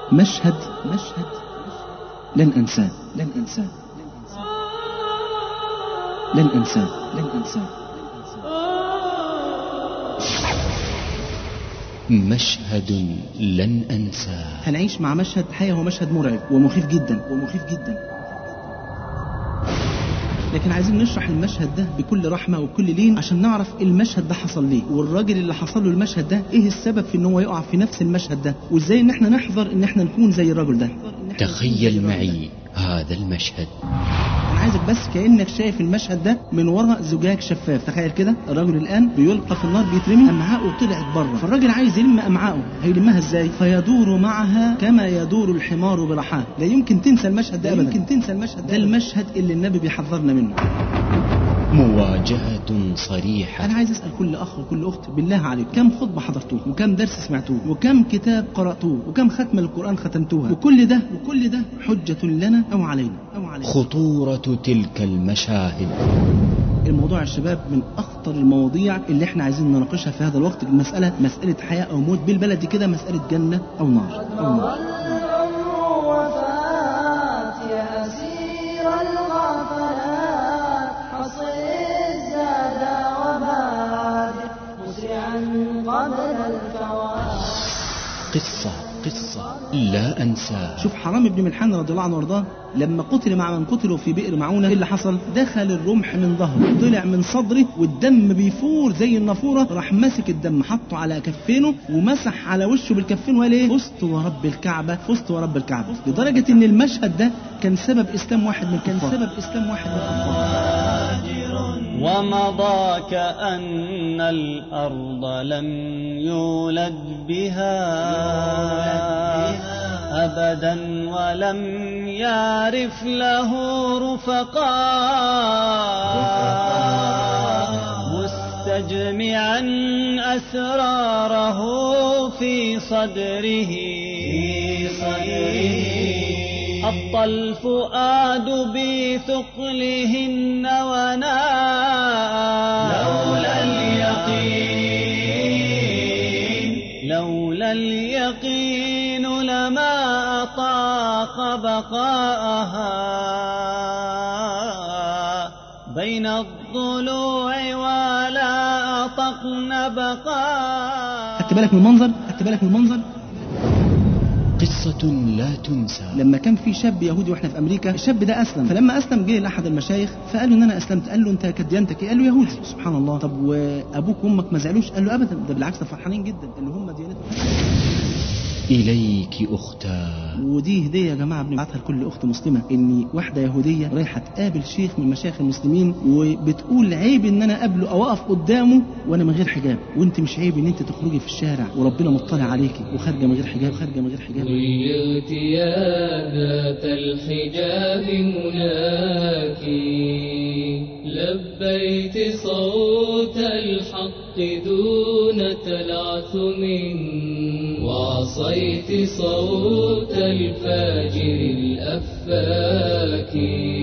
مشهد مشهد لن أنساه لن أنساه لن أنساه لن أنساه مشهد لن أنساه هنعيش مع مشهد حقيقة هو مشهد مرعب ومخيف جدا ومخيف جدا لكن عايزين نشرح المشهد ده بكل رحمة وبكل لين عشان نعرف المشهد ده حصل ليه والراجل اللي حصل له المشهد ده ايه السبب في ان هو يقع في نفس المشهد ده وازاي ان احنا نحذر ان احنا نكون زي الراجل ده تخيل معي هذا المشهد انا عايزك بس كانك شايف المشهد ده من وراء زجاج شفاف تخيل كده الراجل الان بيلقى في النار بيترمي امعاءه طلعت بره فالراجل عايز يلم امعاءه هيلمها ازاي فيدور معها كما يدور الحمار برحاه لا يمكن تنسى المشهد ده ابدا يمكن تنسى المشهد ده المشهد اللي النبي بيحذرنا منه مواجهة صريحة انا عايز اسال كل اخ وكل اخت بالله عليكم كم خطبه حضرتوه وكم درس سمعتوه وكم كتاب قراتوه وكم ختمه للقران ختمتوها وكل ده وكل ده حجه لنا او علينا او علينا خطورة تلك المشاهد الموضوع يا شباب من اخطر المواضيع اللي احنا عايزين نناقشها في هذا الوقت المساله مساله حياه او موت بالبلدي كده مساله جنه او نار او نار العمر وفات يا أسير الغفلات حصل الزاد وبادر مسرعا قبل الفوات قصة قصة لا أنساها شوف حرام بن ملحان رضي الله عنه وارضاه لما قتل مع من قتلوا في بئر معونه ايه اللي حصل دخل الرمح من ظهره طلع من صدره والدم بيفور زي النافوره راح ماسك الدم حطه على كفينه ومسح على وشه بالكفين وقال ايه فزت ورب الكعبه فزت ورب الكعبه لدرجه ان المشهد ده كان سبب اسلام واحد من كان سبب اسلام واحد من الكفار ومضى كأن الأرض لم يولد بها أبدا ولم يعرف له رفقاء مستجمعا أسراره في صدره في صدره أبطى الفؤاد بثقلهن وناء لولا اليقين لولا اليقين لما أطاق بقاءها بين الضلوع ولا أطقن بقاء خدت بالك من المنظر خدت بالك من المنظر قصة لا تنسى لما كان في شاب يهودي واحنا في امريكا الشاب ده اسلم فلما اسلم جه لاحد المشايخ فقال له ان انا اسلمت قال له انت كانت ديانتك ايه قال له يهودي سبحان الله طب وابوك وامك ما زعلوش قال له ابدا ده بالعكس ده فرحانين جدا اللي هم ديانتهم إليك أختاه ودي هديه يا جماعه بنبعتها لكل اخت مسلمه ان واحده يهوديه رايحه تقابل شيخ من مشايخ المسلمين وبتقول عيب ان انا اقابله او اقف قدامه وانا من غير حجاب وانت مش عيب ان انت تخرجي في الشارع وربنا مطلع عليكي وخارجه من غير حجاب خارجه من غير حجاب ضيعت يا ذات الحجاب مناك لبيت صوت الحق دون تلعثم وعصيت صوت الفاجر الأفاك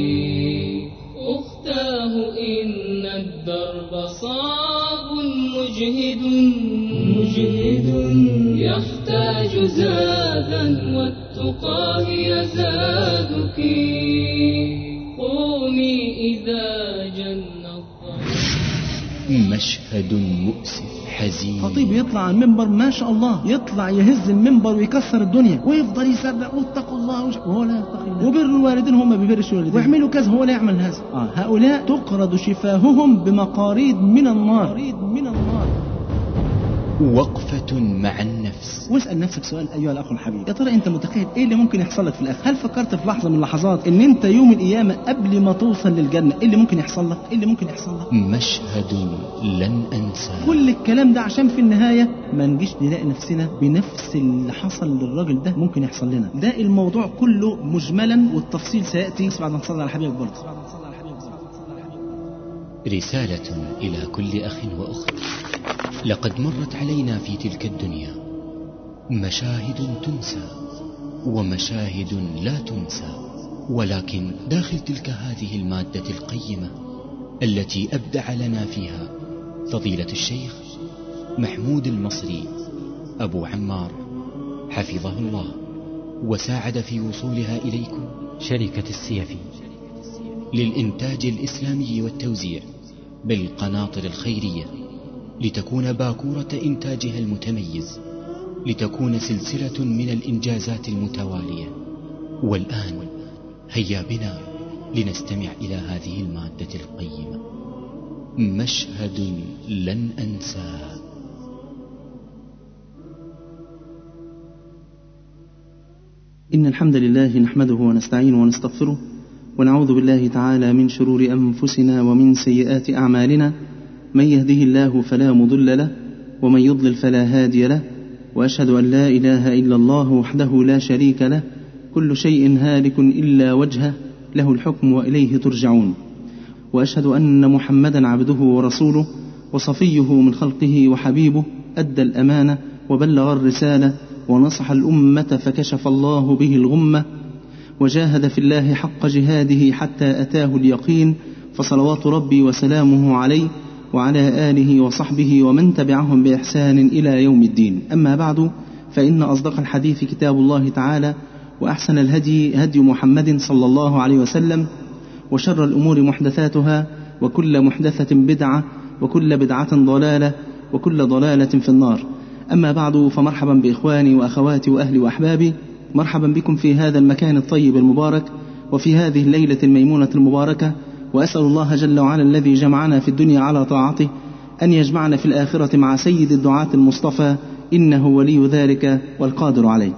أختاه إن الدرب صعب مجهد مجهد يحتاج زادا والتقى هي زادك قومي إذا جن الظلام مشهد مؤسف حزين خطيب يطلع على المنبر ما شاء الله يطلع يهز المنبر ويكسر الدنيا ويفضل يسبح واتقوا الله وش- وهو لا يتقي الله وبر الوالدين هم ما بيبرش الوالدين ويعملوا كذا هو لا يعمل هذا آه هؤلاء تقرض شفاههم بمقاريض من النار من النار وقفة مع النفس واسال نفسك سؤال ايها الاخ الحبيب يا ترى انت متخيل ايه اللي ممكن يحصل لك في الاخر هل فكرت في لحظه من اللحظات ان انت يوم القيامه قبل ما توصل للجنه ايه اللي ممكن يحصل لك ايه اللي ممكن يحصل لك مشهد لن أنساه كل الكلام ده عشان في النهاية ما نجيش نلاقي نفسنا بنفس اللي حصل للراجل ده ممكن يحصل لنا ده الموضوع كله مجملا والتفصيل سيأتي بس بعد ما نصلي على حبيبك برضه رسالة إلى كل أخ وأخت لقد مرت علينا في تلك الدنيا مشاهد تنسى ومشاهد لا تنسى ولكن داخل تلك هذه المادة القيمة التي أبدع لنا فيها فضيلة الشيخ محمود المصري أبو عمار حفظه الله وساعد في وصولها إليكم شركة السيفي للإنتاج الإسلامي والتوزيع بالقناطر الخيرية لتكون باكورة إنتاجها المتميز لتكون سلسلة من الإنجازات المتوالية والآن هيا بنا لنستمع إلى هذه المادة القيمة مشهد لن أنساه إن الحمد لله نحمده ونستعينه ونستغفره ونعوذ بالله تعالى من شرور أنفسنا ومن سيئات أعمالنا من يهده الله فلا مضل له ومن يضلل فلا هادي له وأشهد أن لا إله إلا الله وحده لا شريك له كل شيء هالك إلا وجهه له الحكم وإليه ترجعون وأشهد أن محمدا عبده ورسوله وصفيه من خلقه وحبيبه أدى الأمانة وبلغ الرسالة ونصح الأمة فكشف الله به الغمة وجاهد في الله حق جهاده حتى أتاه اليقين فصلوات ربي وسلامه عليه وعلى آله وصحبه ومن تبعهم بإحسان إلى يوم الدين أما بعد فإن أصدق الحديث كتاب الله تعالى وأحسن الهدي هدي محمد صلى الله عليه وسلم وشر الأمور محدثاتها وكل محدثة بدعة وكل بدعة ضلالة وكل ضلالة في النار أما بعد فمرحبا بإخواني وأخواتي وأهلي وأحبابي مرحبا بكم في هذا المكان الطيب المبارك وفي هذه الليلة الميمونة المباركة وأسأل الله جل وعلا الذي جمعنا في الدنيا على طاعته أن يجمعنا في الآخرة مع سيد الدعاة المصطفى إنه ولي ذلك والقادر عليه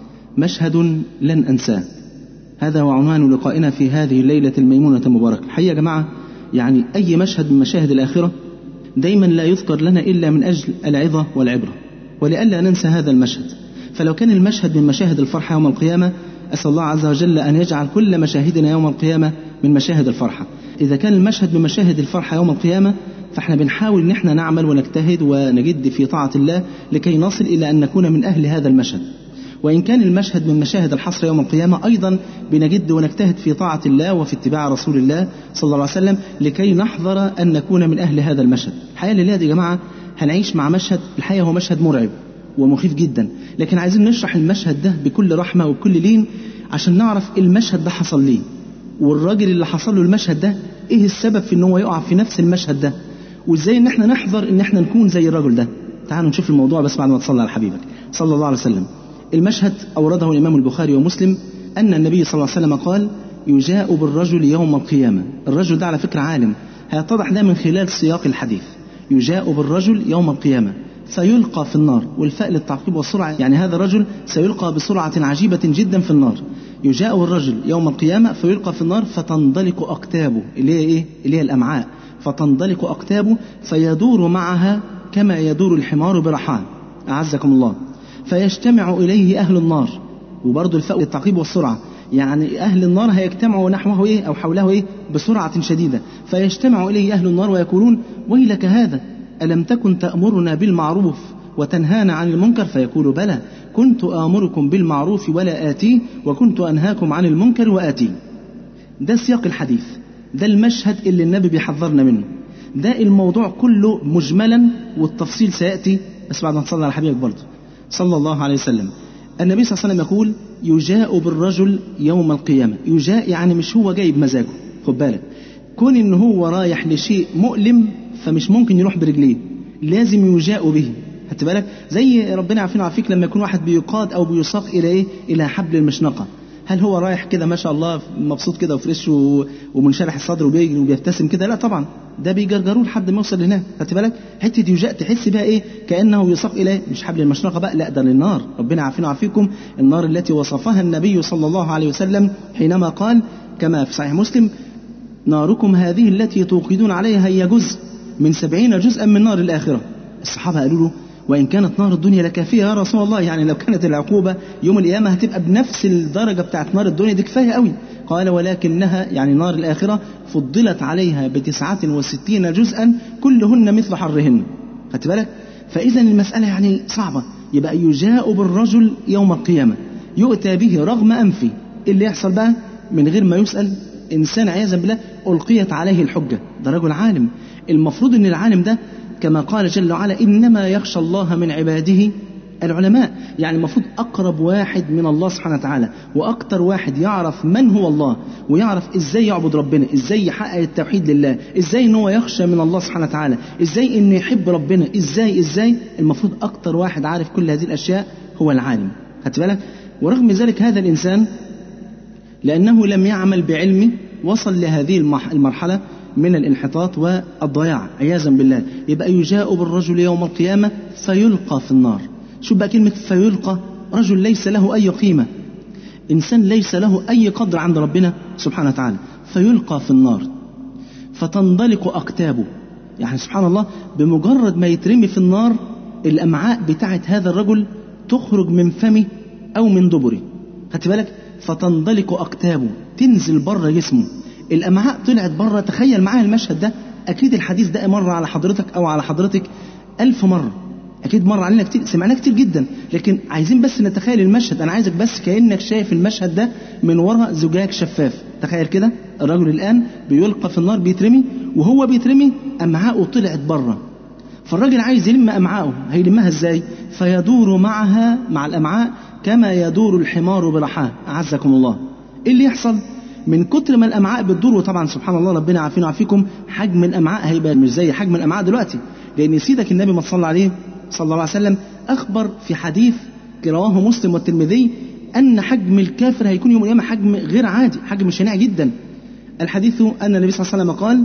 مشهد لن أنساه هذا هو عنوان لقائنا في هذه الليلة الميمونة المباركة الحقيقة يا جماعة يعني أي مشهد من مشاهد الآخرة دايما لا يذكر لنا إلا من أجل العظة والعبرة ولئلا ننسى هذا المشهد فلو كان المشهد من مشاهد الفرحة يوم القيامة أسأل الله عز وجل أن يجعل كل مشاهدنا يوم القيامة من مشاهد الفرحة إذا كان المشهد من مشاهد الفرحة يوم القيامة فاحنا بنحاول ان احنا نعمل ونجتهد ونجد في طاعة الله لكي نصل إلى أن نكون من أهل هذا المشهد وإن كان المشهد من مشاهد الحصر يوم القيامة أيضا بنجد ونجتهد في طاعة الله وفي اتباع رسول الله صلى الله عليه وسلم لكي نحذر أن نكون من أهل هذا المشهد الحقيقة الليلة دي يا جماعة هنعيش مع مشهد الحقيقة هو مشهد مرعب ومخيف جدا لكن عايزين نشرح المشهد ده بكل رحمة وبكل لين عشان نعرف المشهد ده حصل ليه والراجل اللي حصل له المشهد ده ايه السبب في ان هو يقع في نفس المشهد ده وازاي ان احنا نحذر ان احنا نكون زي الرجل ده تعالوا نشوف الموضوع بس بعد ما تصلي على حبيبك صلى الله عليه وسلم المشهد أورده الإمام البخاري ومسلم أن النبي صلى الله عليه وسلم قال يجاء بالرجل يوم القيامة الرجل ده على فكرة عالم هيتضح ده من خلال سياق الحديث يجاء بالرجل يوم القيامة فيلقى في النار والفاء للتعقيب والسرعة يعني هذا الرجل سيلقى بسرعة عجيبة جدا في النار يجاء الرجل يوم القيامة فيلقى في النار فتنضلق أكتابه اللي هي إيه؟ اللي هي الأمعاء فتنضلق أكتابه فيدور معها كما يدور الحمار برحاه أعزكم الله فيجتمع إليه أهل النار وبرضه الفاء للتعقيب والسرعة يعني أهل النار هيجتمعوا نحوه إيه أو حوله إيه بسرعة شديدة فيجتمع إليه أهل النار ويقولون ويلك هذا ألم تكن تأمرنا بالمعروف وتنهانا عن المنكر فيقول بلى كنت آمركم بالمعروف ولا آتيه وكنت أنهاكم عن المنكر وآتيه ده سياق الحديث ده المشهد اللي النبي بيحذرنا منه ده الموضوع كله مجملا والتفصيل سيأتي بس بعد ما تصلي على حبيبك برضه صلى الله عليه وسلم النبي صلى الله عليه وسلم يقول يجاء بالرجل يوم القيامة يجاء يعني مش هو جاي بمزاجه خد بالك كون ان هو رايح لشيء مؤلم فمش ممكن يروح برجليه لازم يجاء به خدت بالك زي ربنا عارفين عافيك لما يكون واحد بيقاد او بيساق الى ايه الى حبل المشنقه هل هو رايح كده ما شاء الله مبسوط كده وفريش ومنشرح الصدر وبيجري وبيبتسم كده لا طبعا ده بيجرجروه لحد ما يوصل هناك خدت بالك حته يجاء تحس بها ايه كانه يساق الى مش حبل المشنقه بقى لا ده للنار ربنا عارفين وعافيكم النار التي وصفها النبي صلى الله عليه وسلم حينما قال كما في صحيح مسلم ناركم هذه التي توقدون عليها هي جزء من سبعين جزءا من نار الآخرة الصحابة قالوا له وإن كانت نار الدنيا لكافية يا رسول الله يعني لو كانت العقوبة يوم القيامة هتبقى بنفس الدرجة بتاعت نار الدنيا دي كفاية قوي قال ولكنها يعني نار الآخرة فضلت عليها بتسعة وستين جزءا كلهن مثل حرهن خدت بالك فإذا المسألة يعني صعبة يبقى يجاء بالرجل يوم القيامة يؤتى به رغم أنفه اللي يحصل بقى من غير ما يسأل إنسان عياذا بالله ألقيت عليه الحجة ده رجل عالم المفروض أن العالم ده كما قال جل وعلا إنما يخشى الله من عباده العلماء يعني المفروض أقرب واحد من الله سبحانه وتعالى وأكتر واحد يعرف من هو الله ويعرف إزاي يعبد ربنا إزاي يحقق التوحيد لله إزاي إن هو يخشى من الله سبحانه وتعالى إزاي إنه يحب ربنا إزاي إزاي المفروض أكتر واحد عارف كل هذه الأشياء هو العالم خدت بالك ورغم ذلك هذا الإنسان لأنه لم يعمل بعلمه وصل لهذه المح- المرحلة من الانحطاط والضياع عياذا بالله يبقى يجاء بالرجل يوم القيامة فيلقى في النار شوف بقى كلمة فيلقى رجل ليس له أي قيمة إنسان ليس له أي قدر عند ربنا سبحانه وتعالى فيلقى في النار فتنضلق أكتابه يعني سبحان الله بمجرد ما يترمي في النار الأمعاء بتاعت هذا الرجل تخرج من فمه أو من دبره خدت بالك فتنضلق أكتابه تنزل بره جسمه الأمعاء طلعت بره تخيل معايا المشهد ده أكيد الحديث ده مر على حضرتك أو على حضرتك ألف مرة أكيد مر علينا كتير سمعناه كتير جدا لكن عايزين بس نتخيل المشهد أنا عايزك بس كأنك شايف المشهد ده من وراء زجاج شفاف تخيل كده الرجل الآن بيلقى في النار بيترمي وهو بيترمي أمعاءه طلعت بره فالراجل عايز يلم أمعاءه هيلمها إزاي فيدور معها مع الأمعاء كما يدور الحمار برحاه أعزكم الله إيه اللي يحصل من كتر ما الامعاء بتدور وطبعا سبحان الله ربنا عافينا وعافيكم حجم الامعاء هيبقى مش زي حجم الامعاء دلوقتي لان سيدك النبي ما صلى عليه صلى الله عليه وسلم اخبر في حديث رواه مسلم والترمذي ان حجم الكافر هيكون يوم القيامه حجم غير عادي حجم شنيع جدا الحديث ان النبي صلى الله عليه وسلم قال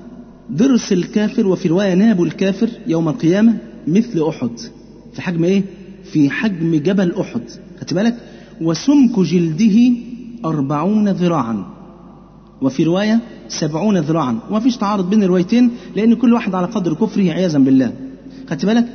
ضرس الكافر وفي روايه ناب الكافر يوم القيامه مثل احد في حجم ايه في حجم جبل احد خدت بالك وسمك جلده أربعون ذراعا وفي رواية سبعون ذراعا وما فيش تعارض بين الروايتين لأن كل واحد على قدر كفره عياذا بالله خدت بالك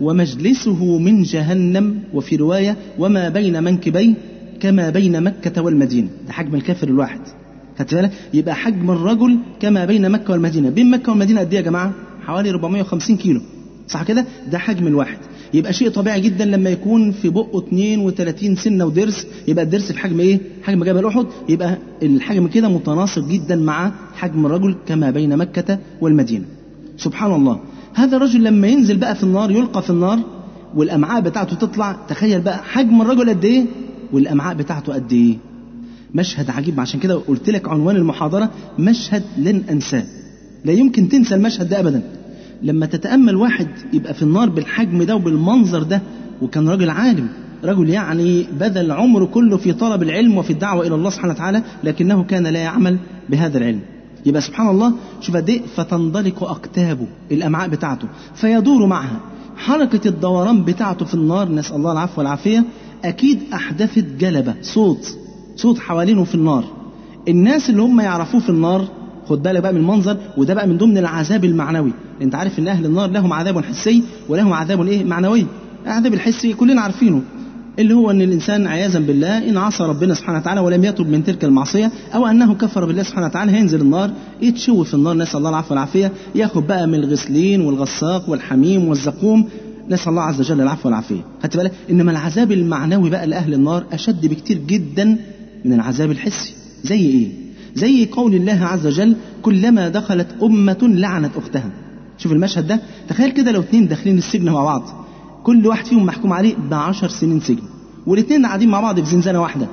ومجلسه من جهنم وفي رواية وما بين منكبيه كما بين مكة والمدينة ده حجم الكافر الواحد خدت بالك يبقى حجم الرجل كما بين مكة والمدينة بين مكة والمدينة قد ايه يا جماعة حوالي 450 كيلو صح كده ده حجم الواحد يبقى شيء طبيعي جدا لما يكون في بقه 32 سنه ودرس يبقى الدرس في حجم ايه؟ حجم جبل احد يبقى الحجم كده متناسق جدا مع حجم الرجل كما بين مكه والمدينه. سبحان الله هذا الرجل لما ينزل بقى في النار يلقى في النار والامعاء بتاعته تطلع تخيل بقى حجم الرجل قد ايه والامعاء بتاعته قد ايه؟ مشهد عجيب عشان كده قلت لك عنوان المحاضره مشهد لن انساه. لا يمكن تنسى المشهد ده ابدا. لما تتأمل واحد يبقى في النار بالحجم ده وبالمنظر ده وكان راجل عالم رجل يعني بذل عمره كله في طلب العلم وفي الدعوة إلى الله سبحانه وتعالى لكنه كان لا يعمل بهذا العلم يبقى سبحان الله شوف قد ايه فتنضلق أكتابه الأمعاء بتاعته فيدور معها حركة الدوران بتاعته في النار نسأل الله العفو والعافية أكيد أحدثت جلبة صوت صوت حوالينه في النار الناس اللي هم يعرفوه في النار خد بالك بقى من المنظر وده بقى من ضمن العذاب المعنوي انت عارف ان اهل النار لهم عذاب حسي ولهم عذاب ايه معنوي العذاب الحسي كلنا عارفينه اللي هو ان الانسان عياذا بالله ان عصى ربنا سبحانه وتعالى ولم يتب من تلك المعصيه او انه كفر بالله سبحانه وتعالى هينزل النار يتشوي في النار نسال الله العفو والعافيه ياخد بقى من الغسلين والغساق والحميم والزقوم نسال الله عز وجل العفو والعافيه خدت بالك انما العذاب المعنوي بقى لاهل النار اشد بكتير جدا من العذاب الحسي زي ايه زي قول الله عز وجل كلما دخلت أمة لعنت أختها شوف المشهد ده تخيل كده لو اتنين داخلين السجن مع بعض كل واحد فيهم محكوم عليه بعشر سنين سجن والاتنين قاعدين مع بعض في زنزانة واحدة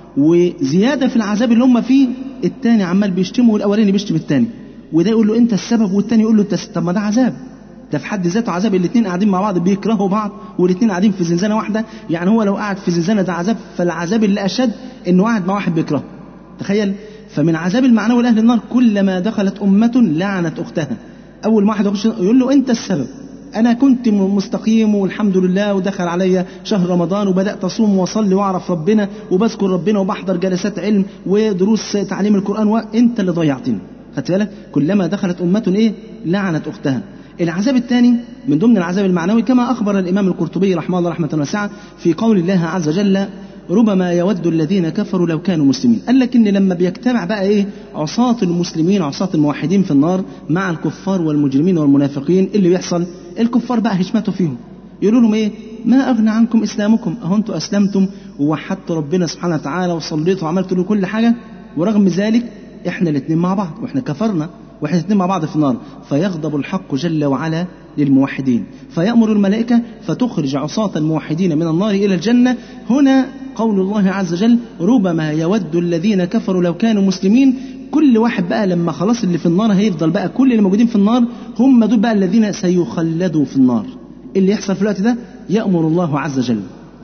وزيادة في العذاب اللي هم فيه التاني عمال بيشتمه والأولاني بيشتم التاني وده يقول له أنت السبب والتاني يقول له أنت طب ما ده عذاب ده في حد ذاته عذاب الاتنين قاعدين مع بعض بيكرهوا بعض والاتنين قاعدين في زنزانة واحدة يعني هو لو قاعد في زنزانة ده عذاب فالعذاب اللي أشد إنه قاعد مع واحد بيكرهه تخيل فمن عذاب المعنوي لأهل النار كلما دخلت أمة لعنت أختها أول ما واحد يخش يقول له أنت السبب أنا كنت مستقيم والحمد لله ودخل علي شهر رمضان وبدأت أصوم وأصلي وأعرف ربنا وبذكر ربنا وبحضر جلسات علم ودروس تعليم القرآن وأنت اللي ضيعتني خدت بالك كلما دخلت أمة إيه لعنت أختها العذاب الثاني من ضمن العذاب المعنوي كما أخبر الإمام القرطبي رحمه الله رحمة واسعة في قول الله عز وجل ربما يود الذين كفروا لو كانوا مسلمين قال لك ان لما بيجتمع بقى ايه عصاة المسلمين عصاة الموحدين في النار مع الكفار والمجرمين والمنافقين اللي بيحصل الكفار بقى هيشمتوا فيهم يقولوا لهم ايه ما اغنى عنكم اسلامكم اهو انتوا اسلمتم ووحدتوا ربنا سبحانه وتعالى وصليتوا وعملتوا له كل حاجه ورغم ذلك احنا الاثنين مع بعض واحنا كفرنا واحنا الاثنين مع بعض في النار فيغضب الحق جل وعلا للموحدين فيأمر الملائكة فتخرج عصاة الموحدين من النار إلى الجنة هنا قول الله عز وجل ربما يود الذين كفروا لو كانوا مسلمين كل واحد بقى لما خلاص اللي في النار هيفضل بقى كل اللي موجودين في النار هم دول بقى الذين سيخلدوا في النار اللي يحصل في الوقت ده يأمر الله عز وجل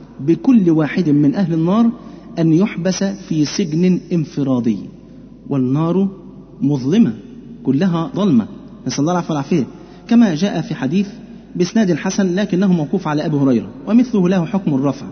بكل واحد من أهل النار أن يحبس في سجن انفرادي والنار مظلمة كلها ظلمة نسأل الله العفو والعافية كما جاء في حديث بإسناد حسن لكنه موقوف على أبي هريرة ومثله له حكم الرفع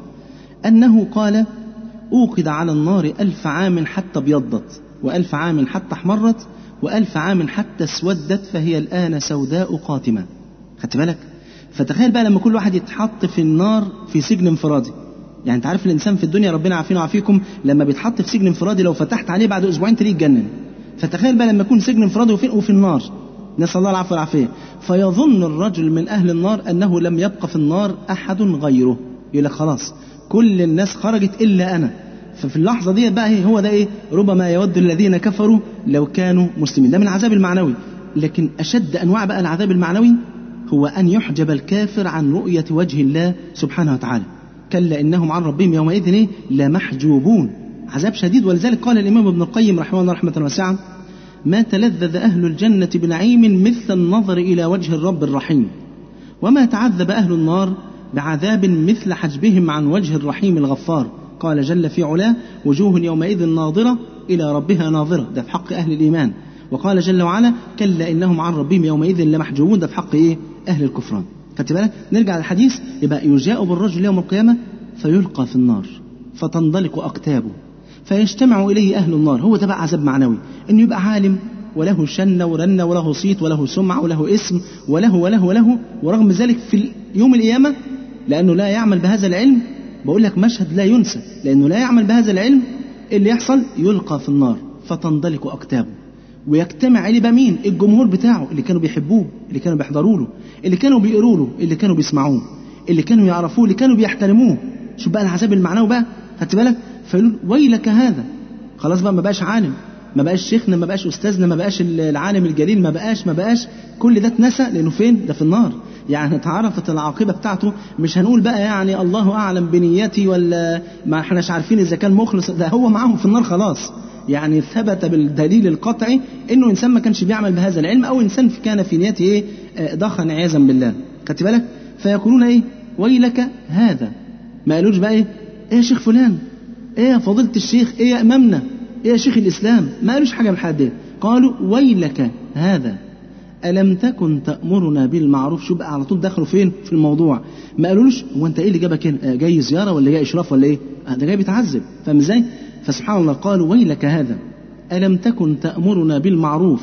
أنه قال أوقد على النار ألف عام حتى ابيضت وألف عام حتى احمرت وألف عام حتى اسودت فهي الآن سوداء قاتمة خدت بالك فتخيل بقى لما كل واحد يتحط في النار في سجن انفرادي يعني انت عارف الانسان في الدنيا ربنا عافينا وعافيكم لما بيتحط في سجن انفرادي لو فتحت عليه بعد اسبوعين تلاقيه يتجنن فتخيل بقى لما يكون سجن انفرادي وفي, وفي النار نسال الله العفو والعافيه فيظن الرجل من اهل النار انه لم يبق في النار احد غيره يقول لك خلاص كل الناس خرجت الا انا ففي اللحظه دي بقى إيه هو ده ايه ربما يود الذين كفروا لو كانوا مسلمين ده من العذاب المعنوي لكن اشد انواع بقى العذاب المعنوي هو ان يحجب الكافر عن رؤيه وجه الله سبحانه وتعالى كلا انهم عن ربهم يومئذ ايه لمحجوبون عذاب شديد ولذلك قال الامام ابن القيم رحمه الله رحمه واسعه ما تلذذ اهل الجنه بنعيم مثل النظر الى وجه الرب الرحيم وما تعذب اهل النار بعذاب مثل حجبهم عن وجه الرحيم الغفار قال جل في علاه وجوه يومئذ ناظره الى ربها ناظره ده في حق اهل الايمان وقال جل وعلا كلا انهم عن ربهم يومئذ لمحجوبون ده في حق ايه اهل الكفران خدت بالك نرجع للحديث يبقى يجاء بالرجل يوم القيامه فيلقى في النار فتنضلق اقتابه فيجتمع اليه اهل النار هو ده بقى عذاب معنوي انه يبقى عالم وله شنه ورنه وله صيت وله سمعه وله اسم وله وله وله ورغم ذلك في يوم القيامه لانه لا يعمل بهذا العلم بقول لك مشهد لا ينسى لانه لا يعمل بهذا العلم اللي يحصل يلقى في النار فتنضلق اقتابه ويجتمع عليه بقى مين الجمهور بتاعه اللي كانوا بيحبوه اللي كانوا بيحضروا له اللي كانوا بيقروا له اللي كانوا بيسمعوه اللي كانوا يعرفوه اللي كانوا بيحترموه شوف بقى العذاب المعنوي بقى خدت بالك فيقول ويلك هذا خلاص بقى ما بقاش عالم ما بقاش شيخنا ما بقاش استاذنا ما بقاش العالم الجليل ما بقاش ما بقاش كل ده اتنسى لانه فين ده في النار يعني اتعرفت العاقبه بتاعته مش هنقول بقى يعني الله اعلم بنيتي ولا ما احناش عارفين اذا كان مخلص ده هو معاهم في النار خلاص يعني ثبت بالدليل القطعي انه انسان ما كانش بيعمل بهذا العلم او انسان كان في نيته ايه ضخن عياذا بالله خدت بالك فيقولون ايه ويلك هذا ما قالوش بقى ايه ايه يا شيخ فلان ايه يا فضيله الشيخ ايه يا امامنا ايه يا شيخ الاسلام ما قالوش حاجه من الحاجات دي قالوا ويلك هذا ألم تكن تأمرنا بالمعروف شو بقى على طول دخلوا فين في الموضوع ما قالولوش هو أنت إيه اللي جابك هنا جاي زيارة ولا جاي إشراف ولا إيه ده جاي بيتعذب فاهم إزاي فسبحان الله قالوا ويلك هذا ألم تكن تأمرنا بالمعروف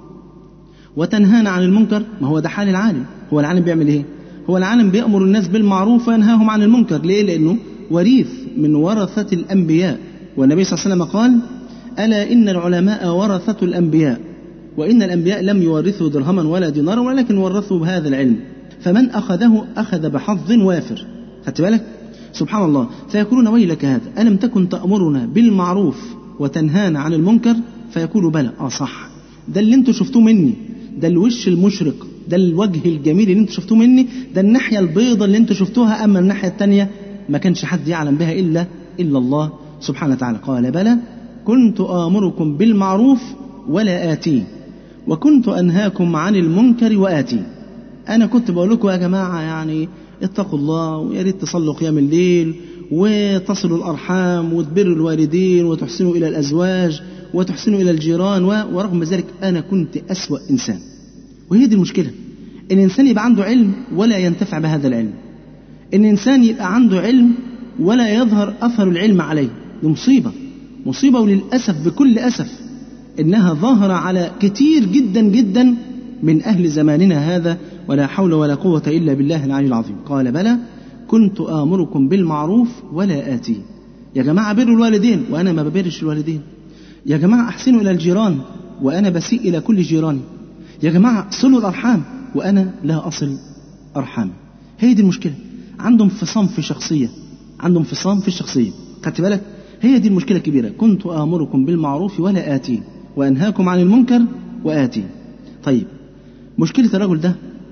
وتنهانا عن المنكر ما هو ده حال العالم هو العالم بيعمل إيه هو العالم بيأمر الناس بالمعروف وينهاهم عن المنكر ليه لأنه وريث من ورثة الأنبياء والنبي صلى الله عليه وسلم قال ألا إن العلماء ورثة الأنبياء وإن الأنبياء لم يورثوا درهما ولا دينارا ولكن ورثوا بهذا العلم فمن أخذه أخذ بحظ وافر خدت بالك سبحان الله فيقولون ويلك هذا ألم تكن تأمرنا بالمعروف وتنهانا عن المنكر فيقول بلى آه صح ده اللي انتوا شفتوه مني ده الوش المشرق ده الوجه الجميل اللي انتوا شفتوه مني ده الناحية البيضة اللي انتوا شفتوها أما الناحية التانية ما كانش حد يعلم بها إلا إلا الله سبحانه وتعالى قال بلى كنت آمركم بالمعروف ولا آتيه وكنت أنهاكم عن المنكر وآتي أنا كنت بقول لكم يا جماعة يعني اتقوا الله ويا ريت تصلوا قيام الليل وتصلوا الأرحام وتبروا الوالدين وتحسنوا إلى الأزواج وتحسنوا إلى الجيران ورغم ذلك أنا كنت أسوأ إنسان وهي دي المشكلة إن الإنسان يبقى عنده علم ولا ينتفع بهذا العلم إن الإنسان يبقى عنده علم ولا يظهر أثر العلم عليه دي مصيبة مصيبة وللأسف بكل أسف إنها ظاهرة على كتير جدا جدا من أهل زماننا هذا ولا حول ولا قوة إلا بالله العلي العظيم قال بلى كنت آمركم بالمعروف ولا آتي يا جماعة بروا الوالدين وأنا ما ببرش الوالدين يا جماعة أحسنوا إلى الجيران وأنا بسيء إلى كل جيراني يا جماعة صلوا الأرحام وأنا لا أصل أرحام هي دي المشكلة عندهم انفصام في شخصية عندهم انفصام في الشخصية خدت بالك هي دي المشكلة الكبيرة كنت آمركم بالمعروف ولا آتي وأنهاكم عن المنكر وآتي طيب مشكلة الرجل ده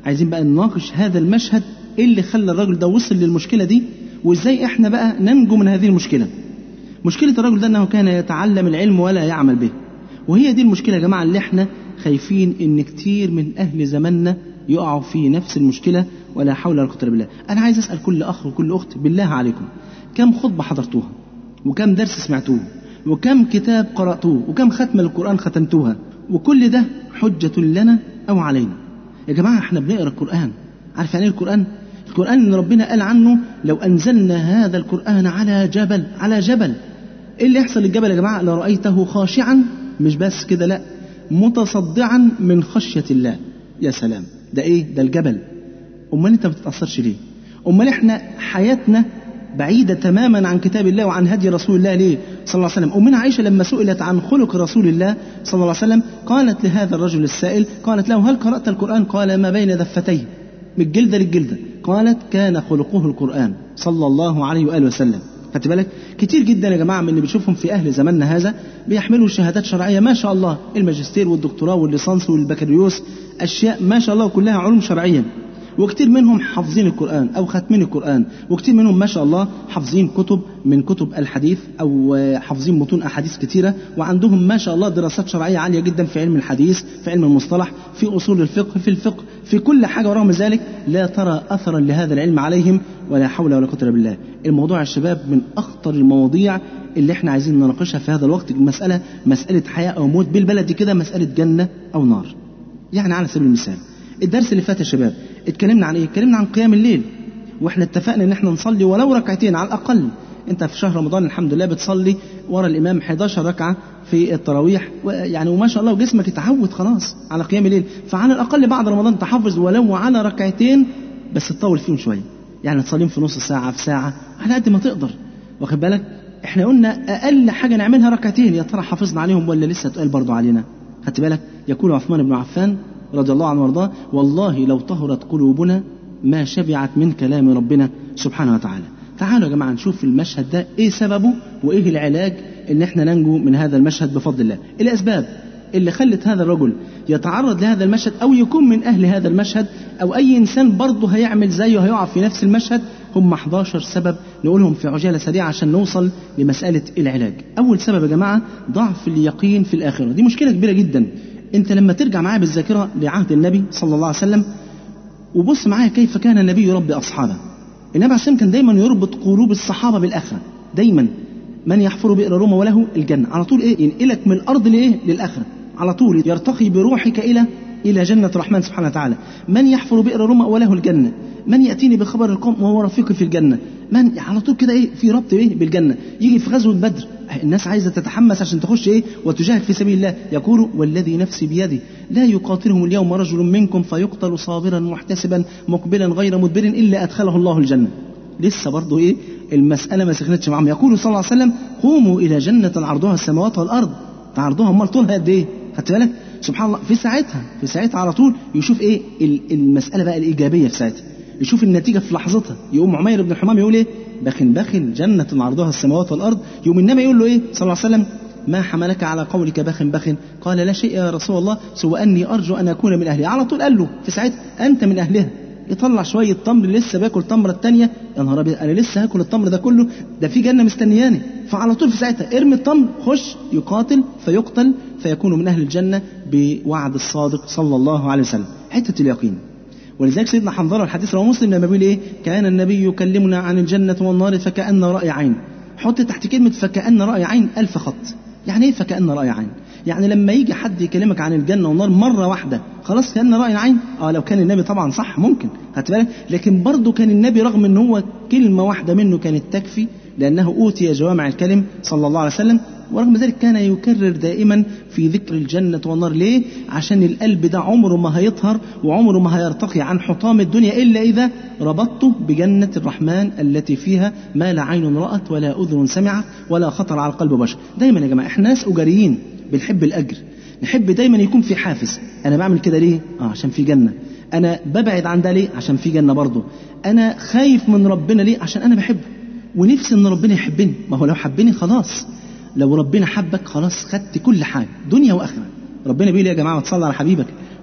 عايزين بقى نناقش هذا المشهد ايه اللي خلى الرجل ده وصل للمشكله دي وازاي احنا بقى ننجو من هذه المشكله مشكله الرجل ده انه كان يتعلم العلم ولا يعمل به وهي دي المشكله يا جماعه اللي احنا خايفين ان كتير من اهل زماننا يقعوا في نفس المشكله ولا حول ولا قوه الا بالله انا عايز اسال كل اخ وكل اخت بالله عليكم كم خطبه حضرتوها وكم درس سمعتوه وكم كتاب قراتوه وكم ختمه للقران ختمتوها وكل ده حجه لنا او علينا يا جماعه احنا بنقرا القران عارف يعني ايه القران القران ان ربنا قال عنه لو انزلنا هذا القران على جبل على جبل ايه اللي يحصل للجبل يا جماعه لرايته خاشعا مش بس كده لا متصدعا من خشيه الله يا سلام ده ايه ده الجبل امال انت ما بتتاثرش ليه امال احنا حياتنا بعيدة تماما عن كتاب الله وعن هدي رسول الله ليه صلى الله عليه وسلم أمنا عائشة لما سئلت عن خلق رسول الله صلى الله عليه وسلم قالت لهذا الرجل السائل قالت له هل قرأت القرآن قال ما بين دفتيه من الجلدة للجلدة قالت كان خلقه القرآن صلى الله عليه وآله وسلم خدت بالك كتير جدا يا جماعة من اللي بنشوفهم في أهل زماننا هذا بيحملوا شهادات شرعية ما شاء الله الماجستير والدكتوراه والليسانس والبكالوريوس أشياء ما شاء الله كلها علوم شرعية وكتير منهم حافظين القرآن أو ختمين القرآن وكتير منهم ما شاء الله حافظين كتب من كتب الحديث أو حافظين متون أحاديث كتيرة وعندهم ما شاء الله دراسات شرعية عالية جدا في علم الحديث في علم المصطلح في أصول الفقه في الفقه في كل حاجة ورغم ذلك لا ترى أثرا لهذا العلم عليهم ولا حول ولا قوة إلا بالله الموضوع يا شباب من أخطر المواضيع اللي احنا عايزين نناقشها في هذا الوقت المسألة مسألة حياة أو موت بالبلد كده مسألة جنة أو نار يعني على سبيل المثال الدرس اللي فات يا شباب اتكلمنا عن ايه اتكلمنا عن قيام الليل واحنا اتفقنا ان احنا نصلي ولو ركعتين على الاقل انت في شهر رمضان الحمد لله بتصلي ورا الامام 11 ركعه في التراويح يعني وما شاء الله وجسمك اتعود خلاص على قيام الليل فعلى الاقل بعد رمضان تحافظ ولو على ركعتين بس تطول فيهم شويه يعني تصليهم في نص ساعه في ساعه على قد ما تقدر واخد بالك احنا قلنا اقل حاجه نعملها ركعتين يا ترى حافظنا عليهم ولا لسه تقال برضه علينا خدت بالك يقول عثمان بن عفان رضي الله عنه وارضاه والله لو طهرت قلوبنا ما شبعت من كلام ربنا سبحانه وتعالى تعالوا يا جماعة نشوف المشهد ده ايه سببه وايه العلاج ان احنا ننجو من هذا المشهد بفضل الله الاسباب اللي خلت هذا الرجل يتعرض لهذا المشهد او يكون من اهل هذا المشهد او اي انسان برضه هيعمل زيه هيقع في نفس المشهد هم 11 سبب نقولهم في عجاله سريعه عشان نوصل لمساله العلاج. اول سبب يا جماعه ضعف اليقين في الاخره، دي مشكله كبيره جدا. انت لما ترجع معايا بالذاكره لعهد النبي صلى الله عليه وسلم وبص معايا كيف كان النبي يربي اصحابه. النبي عليه السلام كان دايما يربط قلوب الصحابه بالاخره، دايما من يحفر بئر روما وله الجنه، على طول ايه؟ ينقلك من الارض لايه؟ للاخره. على طول يرتقي بروحك الى الى جنه الرحمن سبحانه وتعالى. من يحفر بئر روما وله الجنه، من ياتيني بخبر القوم وهو رفيقي في الجنه، من على طول كده ايه؟ في ربط ايه؟ بالجنه، يجي في غزوه بدر الناس عايزه تتحمس عشان تخش ايه وتجاهد في سبيل الله يقول والذي نفسي بيده لا يقاتلهم اليوم رجل منكم فيقتل صابرا محتسبا مقبلا غير مدبر الا ادخله الله الجنه لسه برضه ايه المساله ما سخنتش معاهم يقول صلى الله عليه وسلم قوموا الى جنه عرضها السماوات والارض عرضها امال طولها قد ايه خدت بالك سبحان الله في ساعتها في ساعتها على طول يشوف ايه المساله بقى الايجابيه في ساعتها يشوف النتيجه في لحظتها يقوم عمير بن الحمام يقول ايه بخن بخن جنة عرضها السماوات والأرض يوم النبي يقول له إيه صلى الله عليه وسلم ما حملك على قولك بخن بخن قال لا شيء يا رسول الله سوى أني أرجو أن أكون من أهلها على طول قال له في ساعتها أنت من أهلها يطلع شوية تمر لسه باكل تمرة التانية يا نهار أبيض أنا لسه هاكل التمر ده كله ده في جنة مستنياني فعلى طول في ساعتها ارمي التمر خش يقاتل فيقتل فيكون من أهل الجنة بوعد الصادق صلى الله عليه وسلم حتة اليقين ولذلك سيدنا حنظلة الحديث رواه مسلم لما بيقول ايه كان النبي يكلمنا عن الجنة والنار فكأن رأي عين حط تحت كلمة فكأن رأي عين ألف خط يعني ايه فكأن رأي عين يعني لما يجي حد يكلمك عن الجنة والنار مرة واحدة خلاص كأن رأي عين اه لو كان النبي طبعا صح ممكن هات بالك لكن برضه كان النبي رغم ان هو كلمة واحدة منه كانت تكفي لأنه أوتي جوامع الكلم صلى الله عليه وسلم ورغم ذلك كان يكرر دائما في ذكر الجنة والنار ليه؟ عشان القلب ده عمره ما هيطهر وعمره ما هيرتقي عن حطام الدنيا إلا إذا ربطته بجنة الرحمن التي فيها ما لا عين رأت ولا أذن سمعت ولا خطر على قلب بشر دايما يا جماعة احنا ناس أجريين بنحب الأجر نحب دايما يكون في حافز أنا بعمل كده ليه؟ آه عشان في جنة أنا ببعد عن ده ليه؟ عشان في جنة برضه أنا خايف من ربنا ليه؟ عشان أنا بحبه ونفسي ان ربنا يحبني ما هو لو حبني خلاص لو ربنا حبك خلاص خدت كل حاجه دنيا واخره ربنا بيقول يا جماعه تصلي على حبيبك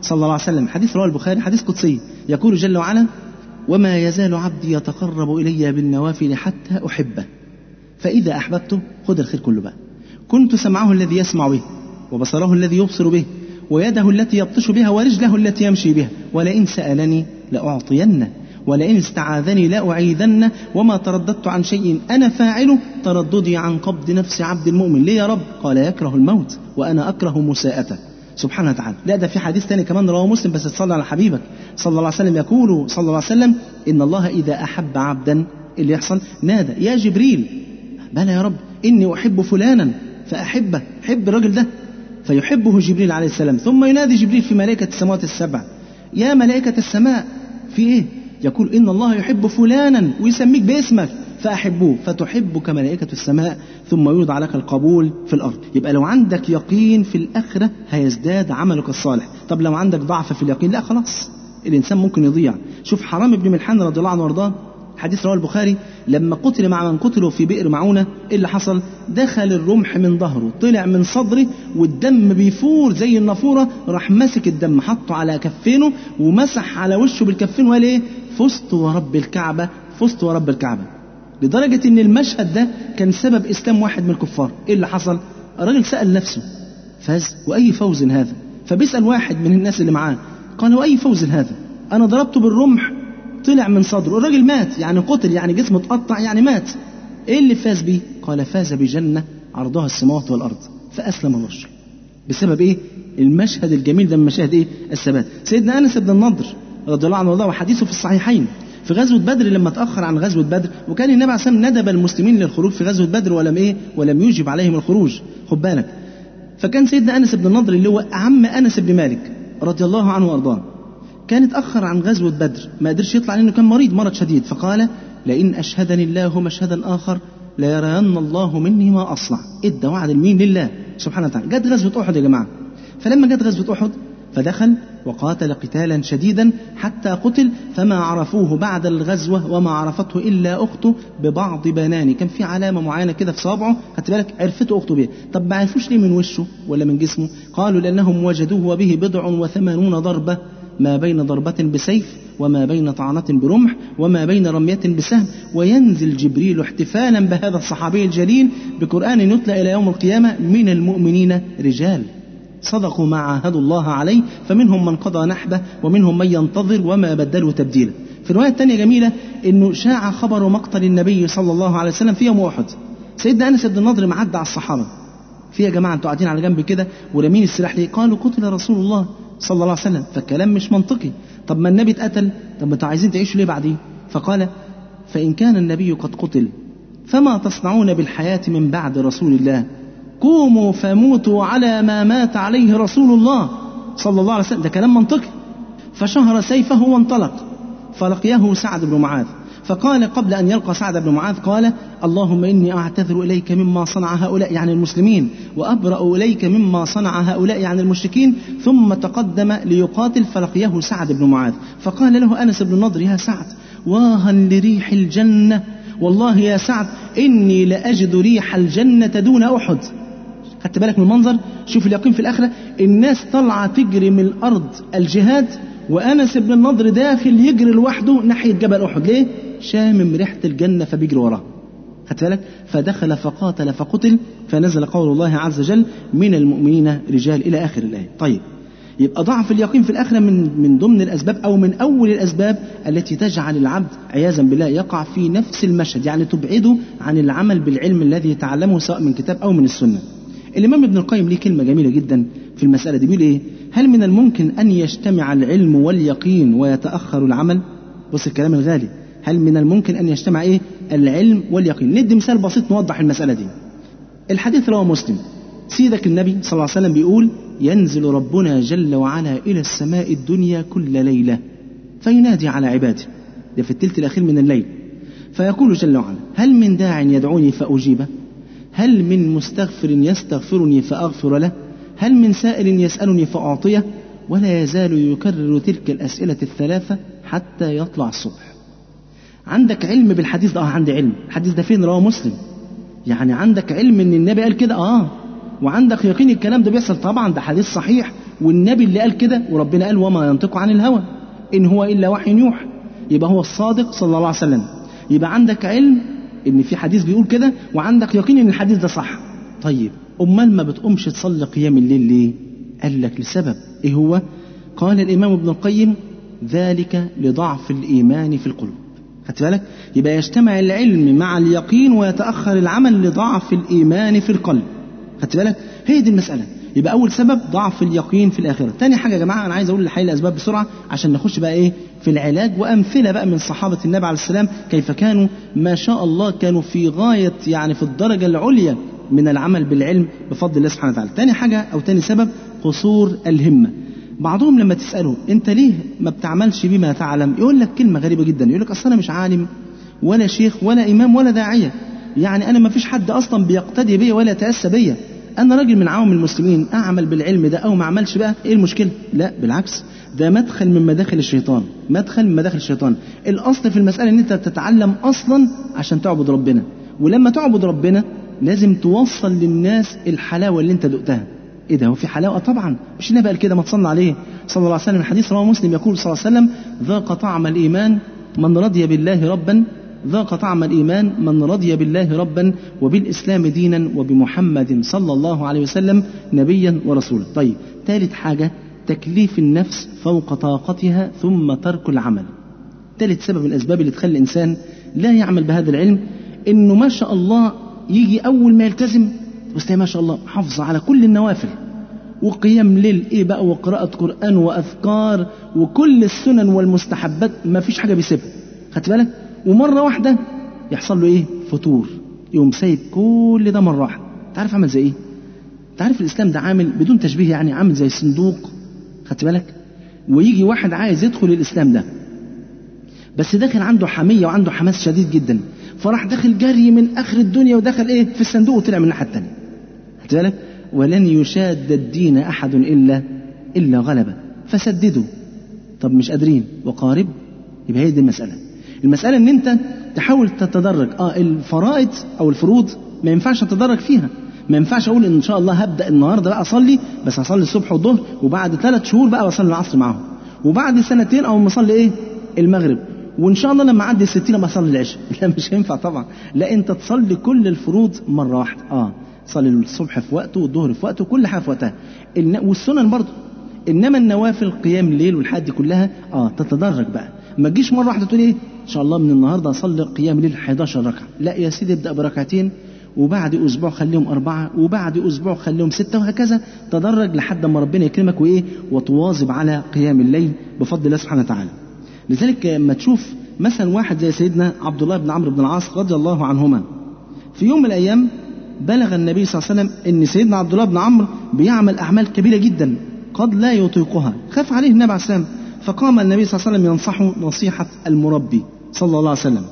صلى الله عليه وسلم حديث رواه البخاري حديث قدسي يقول جل وعلا وما يزال عبدي يتقرب إلي بالنوافل حتى أحبه فإذا أحببته خذ الخير كله بقى كنت سمعه الذي يسمع به وبصره الذي يبصر به ويده التي يبطش بها ورجله التي يمشي بها ولئن سألني لأعطينه ولئن استعاذني لأعيذنه وما ترددت عن شيء أنا فاعله ترددي عن قبض نفس عبد المؤمن ليه يا رب قال يكره الموت وأنا أكره مساءته سبحانه وتعالى لا ده في حديث تاني كمان رواه مسلم بس تصلي على حبيبك صلى الله عليه وسلم يقول صلى الله عليه وسلم إن الله إذا أحب عبدا اللي يحصل نادى يا جبريل بلى يا رب إني أحب فلانا فأحبه حب الراجل ده فيحبه جبريل عليه السلام ثم ينادي جبريل في ملائكة السماوات السبع يا ملائكة السماء في إيه يقول إن الله يحب فلانا ويسميك باسمك فأحبوه فتحبك ملائكة السماء ثم يوضع لك القبول في الأرض يبقى لو عندك يقين في الآخرة هيزداد عملك الصالح طب لو عندك ضعف في اليقين لا خلاص الإنسان ممكن يضيع شوف حرام بن ملحان رضي الله عنه وارضاه حديث رواه البخاري لما قتل مع من قتلوا في بئر معونة إيه اللي حصل دخل الرمح من ظهره طلع من صدره والدم بيفور زي النافورة راح ماسك الدم حطه على كفينه ومسح على وشه بالكفين وقال ايه فزت ورب الكعبة فزت ورب الكعبة لدرجة ان المشهد ده كان سبب اسلام واحد من الكفار ايه اللي حصل الراجل سأل نفسه فاز واي فوز هذا فبيسأل واحد من الناس اللي معاه قال واي فوز هذا انا ضربته بالرمح طلع من صدره الراجل مات يعني قتل يعني جسمه اتقطع يعني مات ايه اللي فاز بيه قال فاز بجنة عرضها السماوات والارض فاسلم الرجل بسبب ايه المشهد الجميل ده من مشاهد ايه الثبات سيدنا انس بن النضر رضي الله عنه وارضاه وحديثه في الصحيحين في غزوة بدر لما تأخر عن غزوة بدر وكان النبي عليه الصلاة والسلام ندب المسلمين للخروج في غزوة بدر ولم إيه ولم يوجب عليهم الخروج خد بالك فكان سيدنا أنس بن النضر اللي هو عم أنس بن مالك رضي الله عنه وأرضاه كان اتأخر عن غزوة بدر ما قدرش يطلع لأنه كان مريض مرض شديد فقال لئن أشهدني الله مشهدا آخر ليرين الله مني ما أصنع ادى وعد المين لله سبحانه وتعالى جت غزوة أحد يا جماعة فلما جت غزوة أحد فدخل وقاتل قتالا شديدا حتى قتل فما عرفوه بعد الغزوة وما عرفته إلا أخته ببعض بنانه كان في علامة معينة كده في صابعه خدت بالك عرفته أخته بيه طب ما عرفوش ليه من وشه ولا من جسمه قالوا لأنهم وجدوه وبه بضع وثمانون ضربة ما بين ضربة بسيف وما بين طعنة برمح وما بين رمية بسهم وينزل جبريل احتفالا بهذا الصحابي الجليل بقرآن يتلى إلى يوم القيامة من المؤمنين رجال صدقوا ما عاهدوا الله عليه فمنهم من قضى نحبه ومنهم من ينتظر وما بدلوا تبديلا في الرواية الثانية جميلة انه شاع خبر مقتل النبي صلى الله عليه وسلم في يوم احد سيدنا انس بن النضر معدى على الصحابة في يا جماعة انتوا قاعدين على جنب كده ورامين السلاح ليه قالوا قتل رسول الله صلى الله عليه وسلم فالكلام مش منطقي طب ما النبي اتقتل طب ما انتوا عايزين تعيشوا ليه بعدين فقال فإن كان النبي قد قتل فما تصنعون بالحياة من بعد رسول الله قوموا فموتوا على ما مات عليه رسول الله صلى الله عليه وسلم ده كلام منطقي فشهر سيفه وانطلق فلقيه سعد بن معاذ فقال قبل أن يلقى سعد بن معاذ قال اللهم إني أعتذر إليك مما صنع هؤلاء يعني المسلمين وأبرأ إليك مما صنع هؤلاء يعني المشركين ثم تقدم ليقاتل فلقيه سعد بن معاذ فقال له أنس بن النضر يا سعد واها لريح الجنة والله يا سعد إني لأجد ريح الجنة دون أحد خدت بالك من المنظر شوف اليقين في الآخرة الناس طالعة تجري من الأرض الجهاد وأنس بن النضر داخل يجري لوحده ناحية جبل أحد ليه؟ شامم ريحة الجنة فبيجري وراه خدت بالك فدخل فقاتل فقتل فنزل قول الله عز وجل من المؤمنين رجال إلى آخر الآية طيب يبقى ضعف اليقين في الآخرة من من ضمن الأسباب أو من أول الأسباب التي تجعل العبد عياذا بالله يقع في نفس المشهد يعني تبعده عن العمل بالعلم الذي تعلمه سواء من كتاب أو من السنة الإمام ابن القيم ليه كلمة جميلة جدا في المسألة دي بيقول إيه هل من الممكن أن يجتمع العلم واليقين ويتأخر العمل بص الكلام الغالي هل من الممكن أن يجتمع إيه العلم واليقين ندي مثال بسيط نوضح المسألة دي الحديث رواه مسلم سيدك النبي صلى الله عليه وسلم بيقول ينزل ربنا جل وعلا إلى السماء الدنيا كل ليلة فينادي على عباده ده في الثلث الأخير من الليل فيقول جل وعلا هل من داع يدعوني فأجيبه هل من مستغفر يستغفرني فأغفر له هل من سائل يسألني فأعطيه ولا يزال يكرر تلك الأسئلة الثلاثة حتى يطلع الصبح عندك علم بالحديث ده اه عندي علم الحديث ده فين رواه مسلم يعني عندك علم ان النبي قال كده اه وعندك يقين الكلام ده بيحصل طبعا ده حديث صحيح والنبي اللي قال كده وربنا قال وما ينطق عن الهوى إن هو إلا وحي يوحى يبقى هو الصادق صلى الله عليه وسلم يبقى عندك علم إن في حديث بيقول كده وعندك يقين إن الحديث ده صح طيب أمال ما بتقومش تصلي قيام الليل ليه قال لك لسبب إيه هو قال الإمام ابن القيم ذلك لضعف الإيمان في القلوب خدت بالك يبقى يجتمع العلم مع اليقين ويتأخر العمل لضعف الإيمان في القلب خدت بالك هي دي المسألة يبقى أول سبب ضعف اليقين في الآخرة تاني حاجة يا جماعة أنا عايز أقول الحقيقة الأسباب بسرعة عشان نخش بقى إيه في العلاج وأمثلة بقى من صحابة النبي عليه السلام كيف كانوا ما شاء الله كانوا في غاية يعني في الدرجة العليا من العمل بالعلم بفضل الله سبحانه وتعالى تاني حاجة أو تاني سبب قصور الهمة بعضهم لما تسأله أنت ليه ما بتعملش بما تعلم يقول لك كلمة غريبة جدا يقول لك أصل أنا مش عالم ولا شيخ ولا إمام ولا داعية يعني أنا ما فيش حد أصلا بيقتدي بيا ولا يتأسى بيا أنا راجل من عوام المسلمين أعمل بالعلم ده أو ما أعملش بقى إيه المشكلة لا بالعكس ده مدخل من مداخل الشيطان مدخل من مداخل الشيطان الأصل في المسألة أن أنت تتعلم أصلا عشان تعبد ربنا ولما تعبد ربنا لازم توصل للناس الحلاوة اللي أنت دقتها ايه ده هو في حلاوه طبعا مش النبي قال كده ما تصلى عليه صلى الله عليه وسلم الحديث رواه مسلم يقول صلى الله عليه وسلم ذاق طعم الايمان من رضي بالله ربا ذاق طعم الايمان من رضي بالله ربا وبالاسلام دينا وبمحمد صلى الله عليه وسلم نبيا ورسولا طيب ثالث حاجه تكليف النفس فوق طاقتها ثم ترك العمل ثالث سبب من الاسباب اللي تخلي الانسان لا يعمل بهذا العلم انه ما شاء الله يجي اول ما يلتزم بس ما شاء الله حافظة على كل النوافل وقيام ليل ايه بقى وقراءة قرآن وأذكار وكل السنن والمستحبات ما فيش حاجة بيسيبها خدت بالك ومرة واحدة يحصل له ايه فتور يقوم سايب كل ده مرة واحدة تعرف عمل زي ايه تعرف الإسلام ده عامل بدون تشبيه يعني عامل زي صندوق خدت بالك ويجي واحد عايز يدخل الإسلام ده بس داخل عنده حمية وعنده حماس شديد جدا فراح داخل جري من آخر الدنيا ودخل ايه في الصندوق وطلع من الناحية التانية خدت بالك ولن يشاد الدين أحد إلا إلا غلبه فسددوا طب مش قادرين وقارب يبقى هي دي المسألة المسألة إن أنت تحاول تتدرج اه الفرائض أو الفروض ما ينفعش تتدرج فيها ما ينفعش اقول ان شاء الله هبدا النهارده بقى اصلي بس هصلي الصبح والظهر وبعد ثلاث شهور بقى بصلي العصر معاهم وبعد سنتين او مصلي ايه المغرب وان شاء الله لما اعدي الستين ابقى اصلي العشاء لا مش هينفع طبعا لا انت تصلي كل الفروض مره واحده اه تصلي الصبح في وقته والظهر في وقته وكل حاجه في وقتها الن... والسنن برضه انما النوافل قيام الليل والحاجات دي كلها اه تتدرج بقى ما تجيش مره واحده تقول ايه ان شاء الله من النهارده اصلي قيام الليل 11 ركعه لا يا سيدي ابدا بركعتين وبعد اسبوع خليهم اربعه وبعد اسبوع خليهم سته وهكذا تدرج لحد ما ربنا يكرمك وايه وتواظب على قيام الليل بفضل الله سبحانه وتعالى لذلك لما تشوف مثلا واحد زي سيدنا عبد الله بن عمرو بن العاص رضي الله عنهما في يوم من الايام بلغ النبي صلى الله عليه وسلم ان سيدنا عبد الله بن عمرو بيعمل اعمال كبيره جدا قد لا يطيقها خاف عليه النبي عليه السلام فقام النبي صلى الله عليه وسلم ينصحه نصيحه المربي صلى الله عليه وسلم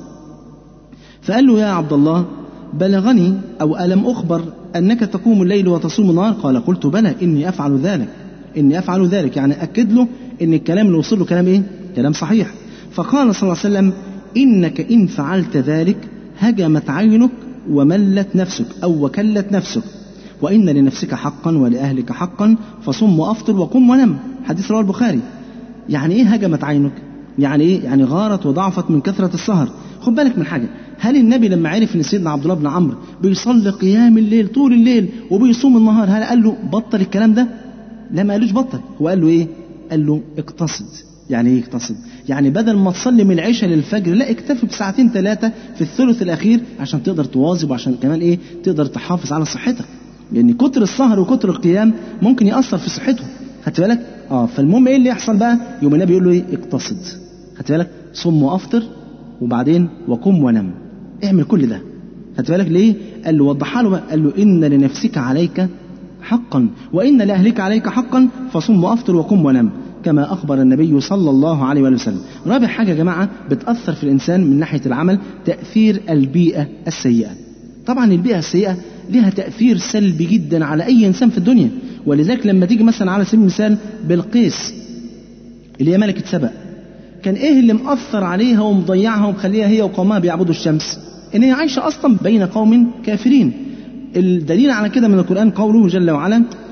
فقال له يا عبد الله بلغني او الم اخبر انك تقوم الليل وتصوم النهار قال قلت بلى اني افعل ذلك اني افعل ذلك يعني اكد له ان الكلام اللي وصل له كلام ايه كلام صحيح فقال صلى الله عليه وسلم انك ان فعلت ذلك هجمت عينك وملت نفسك او وكلت نفسك وان لنفسك حقا ولاهلك حقا فصم وافطر وقم ونم حديث رواه البخاري يعني ايه هجمت عينك يعني ايه يعني غارت وضعفت من كثره السهر خد بالك من حاجه هل النبي لما عرف ان سيدنا عبد الله بن عمرو بيصلي قيام الليل طول الليل وبيصوم النهار هل قال له بطل الكلام ده لا ما قالوش بطل هو قال له ايه قال له اقتصد يعني ايه اقتصد يعني بدل ما تصلي من العشاء للفجر لا اكتفي بساعتين ثلاثه في الثلث الاخير عشان تقدر تواظب وعشان كمان ايه تقدر تحافظ على صحتك لان كتر السهر وكتر القيام ممكن ياثر في صحته خدت بالك اه فالمهم ايه اللي يحصل بقى يوم النبي يقول له ايه اقتصد خدت بالك صم وافطر وبعدين وقم ونم اعمل كل ده خدت بالك ليه قال له وضحها له بقى قال له ان لنفسك عليك حقا وان لاهلك عليك حقا فصم وافطر وقم ونم كما اخبر النبي صلى الله عليه وآله وسلم رابع حاجه يا جماعه بتاثر في الانسان من ناحيه العمل تاثير البيئه السيئه طبعا البيئه السيئه لها تاثير سلبي جدا على اي انسان في الدنيا ولذلك لما تيجي مثلا على سبيل المثال بلقيس اللي هي ملكه سبأ كان ايه اللي مأثر عليها ومضيعها ومخليها هي وقومها بيعبدوا الشمس ان هي عايشه اصلا بين قوم كافرين الدليل على كده من القران قوله جل وعلا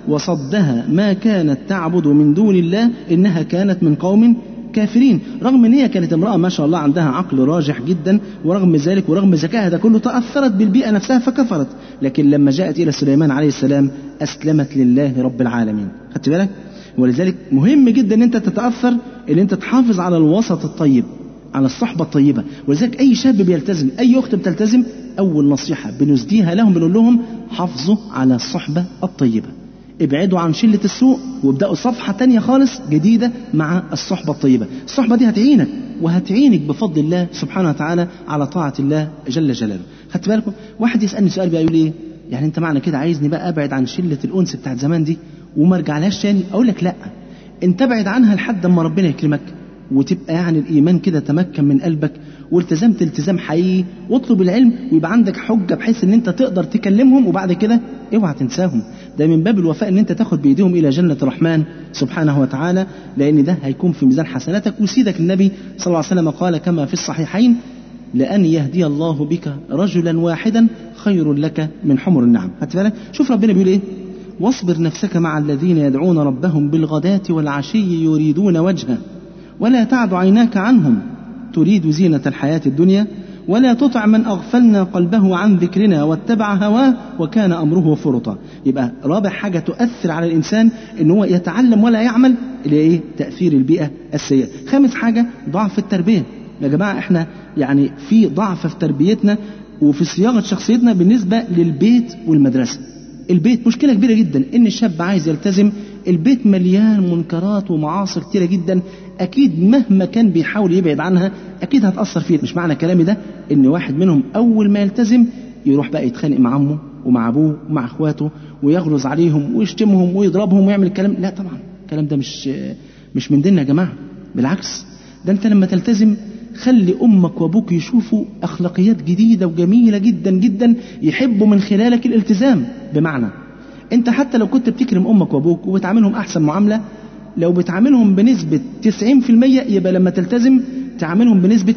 وصدها ما كانت تعبد من دون الله إنها كانت من قوم كافرين رغم ان هي كانت امراه ما شاء الله عندها عقل راجح جدا ورغم ذلك ورغم ذكائها ده كله تاثرت بالبيئه نفسها فكفرت لكن لما جاءت الى سليمان عليه السلام اسلمت لله رب العالمين خدت بالك ولذلك مهم جدا ان انت تتاثر ان انت تحافظ على الوسط الطيب على الصحبه الطيبه ولذلك اي شاب بيلتزم اي اخت بتلتزم اول نصيحه بنسديها لهم بنقول لهم حافظوا على الصحبه الطيبه ابعدوا عن شلة السوء وابدأوا صفحة تانية خالص جديدة مع الصحبة الطيبة الصحبة دي هتعينك وهتعينك بفضل الله سبحانه وتعالى على طاعة الله جل جلاله خدت بالكم واحد يسألني سؤال بقى يقول ايه يعني انت معنى كده عايزني بقى ابعد عن شلة الانس بتاعت زمان دي وما ارجعلهاش تاني اقول لك لا انت ابعد عنها لحد اما ربنا يكرمك وتبقى يعني الايمان كده تمكن من قلبك والتزمت التزام حقيقي واطلب العلم ويبقى عندك حجه بحيث ان انت تقدر تكلمهم وبعد كده اوعى تنساهم ده من باب الوفاء ان انت تاخد بايديهم الى جنه الرحمن سبحانه وتعالى لان ده هيكون في ميزان حسناتك وسيدك النبي صلى الله عليه وسلم قال كما في الصحيحين لأن يهدي الله بك رجلا واحدا خير لك من حمر النعم هات بالك شوف ربنا بيقول ايه واصبر نفسك مع الذين يدعون ربهم بالغداة والعشي يريدون وجهه ولا تعد عيناك عنهم تريد زينة الحياة الدنيا ولا تطع من أغفلنا قلبه عن ذكرنا واتبع هواه وكان أمره فرطا يبقى رابع حاجة تؤثر على الإنسان إن هو يتعلم ولا يعمل اللي هي إيه تأثير البيئة السيئة خامس حاجة ضعف التربية يا جماعة إحنا يعني في ضعف في تربيتنا وفي صياغة شخصيتنا بالنسبة للبيت والمدرسة البيت مشكلة كبيرة جدا إن الشاب عايز يلتزم البيت مليان منكرات ومعاصي كتيرة جدا أكيد مهما كان بيحاول يبعد عنها أكيد هتأثر فيه مش معنى كلامي ده إن واحد منهم أول ما يلتزم يروح بقى يتخانق مع أمه ومع أبوه ومع إخواته ويغلظ عليهم ويشتمهم ويضربهم ويعمل الكلام لا طبعا الكلام ده مش مش من ديننا يا جماعة بالعكس ده أنت لما تلتزم خلي أمك وأبوك يشوفوا أخلاقيات جديدة وجميلة جدا جدا يحبوا من خلالك الالتزام بمعنى أنت حتى لو كنت بتكرم أمك وأبوك وبتعاملهم أحسن معاملة لو بتعاملهم بنسبة 90% يبقى لما تلتزم تعاملهم بنسبة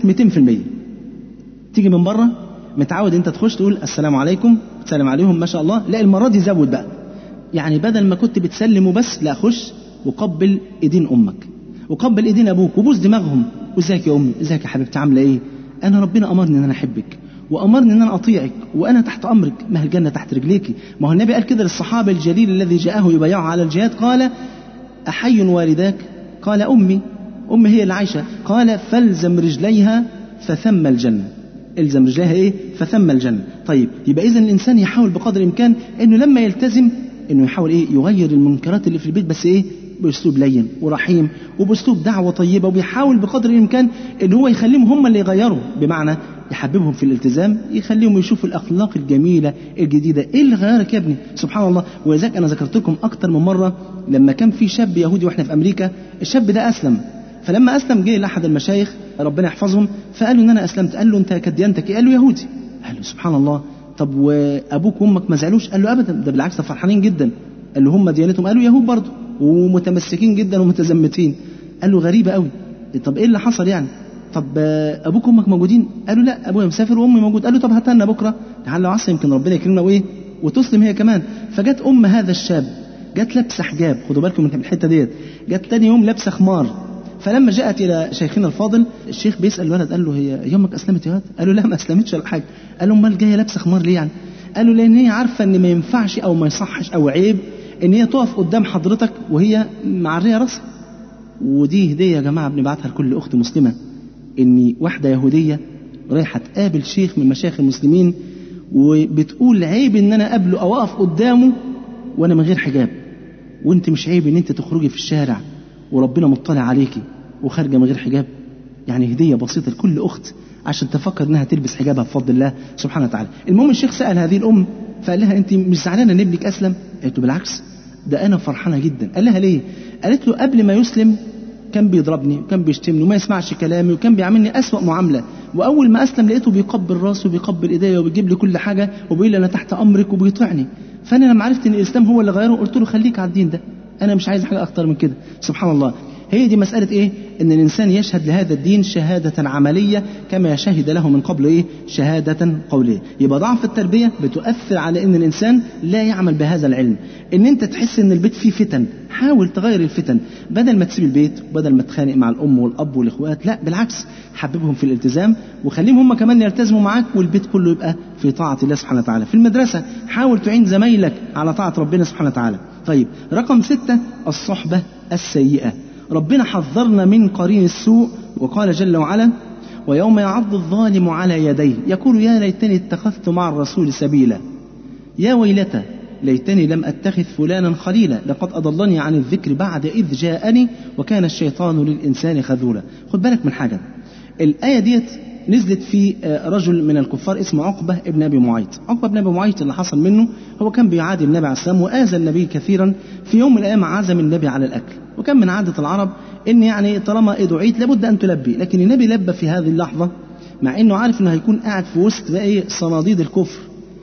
200% تيجي من بره متعود انت تخش تقول السلام عليكم تسلم عليهم ما شاء الله لا المرة دي زود بقى يعني بدل ما كنت بتسلم وبس لا خش وقبل ايدين امك وقبل ايدين ابوك وبوس دماغهم وازيك يا امي ازيك يا حبيبتي عامله ايه انا ربنا امرني ان انا احبك وامرني ان انا اطيعك وانا تحت امرك ما هي الجنه تحت رجليك ما هو النبي قال كده للصحابه الجليل الذي جاءه يبايعه على الجهاد قال احي والداك قال امي امي هي اللي عايشه قال فالزم رجليها فثم الجنه الزم رجليها ايه فثم الجنه طيب يبقى اذا الانسان يحاول بقدر الامكان انه لما يلتزم انه يحاول ايه يغير المنكرات اللي في البيت بس ايه باسلوب لين ورحيم وباسلوب دعوه طيبه وبيحاول بقدر الامكان ان هو يخليهم هم اللي يغيروا بمعنى يحببهم في الالتزام يخليهم يشوفوا الاخلاق الجميله الجديده ايه اللي غيرك يا ابني سبحان الله ولذلك انا ذكرت لكم اكتر من مره لما كان في شاب يهودي واحنا في امريكا الشاب ده اسلم فلما اسلم جه لاحد المشايخ ربنا يحفظهم فقال له ان انا اسلمت قال له انت كديانتك ايه قال له يهودي قال له سبحان الله طب وابوك وامك ما زعلوش قال له ابدا ده بالعكس ده فرحانين جدا قال له هم ديانتهم قالوا يهود برضه ومتمسكين جدا ومتزمتين قال له غريبه قوي طب ايه اللي حصل يعني طب ابوك وامك موجودين قالوا لا ابويا مسافر وامي موجود قال له طب هاتنا بكره تعال لو عصر يمكن ربنا يكرمنا وايه وتسلم هي كمان فجت ام هذا الشاب جت لابسه حجاب خدوا بالكم من الحته ديت جت تاني يوم لابسه خمار فلما جاءت الى شيخنا الفاضل الشيخ بيسال الولد قال له هي يومك اسلمت يا ولد؟ قال له لا ما اسلمتش ولا حاجه قال له امال جايه لابسه خمار ليه يعني؟ قال له لان هي عارفه ان ما ينفعش او ما يصحش او عيب ان هي تقف قدام حضرتك وهي معريه راسها ودي هديه يا جماعه بنبعتها لكل اخت مسلمه ان واحده يهوديه رايحه تقابل شيخ من مشايخ المسلمين وبتقول عيب ان انا اقابله او اقف قدامه وانا من غير حجاب وانت مش عيب ان انت تخرجي في الشارع وربنا مطلع عليكي وخارجه من غير حجاب يعني هديه بسيطه لكل اخت عشان تفكر انها تلبس حجابها بفضل الله سبحانه وتعالى المهم الشيخ سال هذه الام فقال لها انت مش زعلانه ان ابنك اسلم قالت له بالعكس ده انا فرحانه جدا قال لها ليه قالت له قبل ما يسلم كان بيضربني وكان بيشتمني وما يسمعش كلامي وكان بيعاملني أسوأ معاملة وأول ما أسلم لقيته بيقبل راسي وبيقبل إيديا وبيجيب لي كل حاجة وبيقول لي أنا تحت أمرك وبيطيعني فأنا لما عرفت إن الإسلام هو اللي غيره قلت له خليك على الدين ده أنا مش عايز حاجة أكتر من كده سبحان الله هي دي مسألة إيه؟ إن الإنسان يشهد لهذا الدين شهادة عملية كما شهد له من قبل إيه؟ شهادة قولية. يبقى ضعف التربية بتؤثر على إن الإنسان لا يعمل بهذا العلم. إن أنت تحس إن البيت فيه فتن، حاول تغير الفتن، بدل ما تسيب البيت وبدل ما تتخانق مع الأم والأب والإخوات، لا بالعكس حببهم في الالتزام وخليهم هم كمان يلتزموا معاك والبيت كله يبقى في طاعة الله سبحانه وتعالى. في المدرسة حاول تعين زمايلك على طاعة ربنا سبحانه وتعالى. طيب رقم ستة الصحبة السيئة. ربنا حذرنا من قرين السوء وقال جل وعلا ويوم يعض الظالم على يديه يقول يا ليتني اتخذت مع الرسول سبيلا يا ويلتى ليتني لم اتخذ فلانا خليلا لقد اضلني عن الذكر بعد اذ جاءني وكان الشيطان للانسان خذولا خد بالك من حاجه الايه ديت نزلت في رجل من الكفار اسمه عقبة ابن أبي معيط عقبة ابن أبي معيط اللي حصل منه هو كان بيعادي النبي عليه السلام وآذى النبي كثيرا في يوم من الأيام عزم النبي على الأكل وكان من عادة العرب إن يعني طالما دعيت لابد أن تلبي لكن النبي لبى في هذه اللحظة مع إنه عارف إنه هيكون قاعد في وسط بقى إيه صناديد الكفر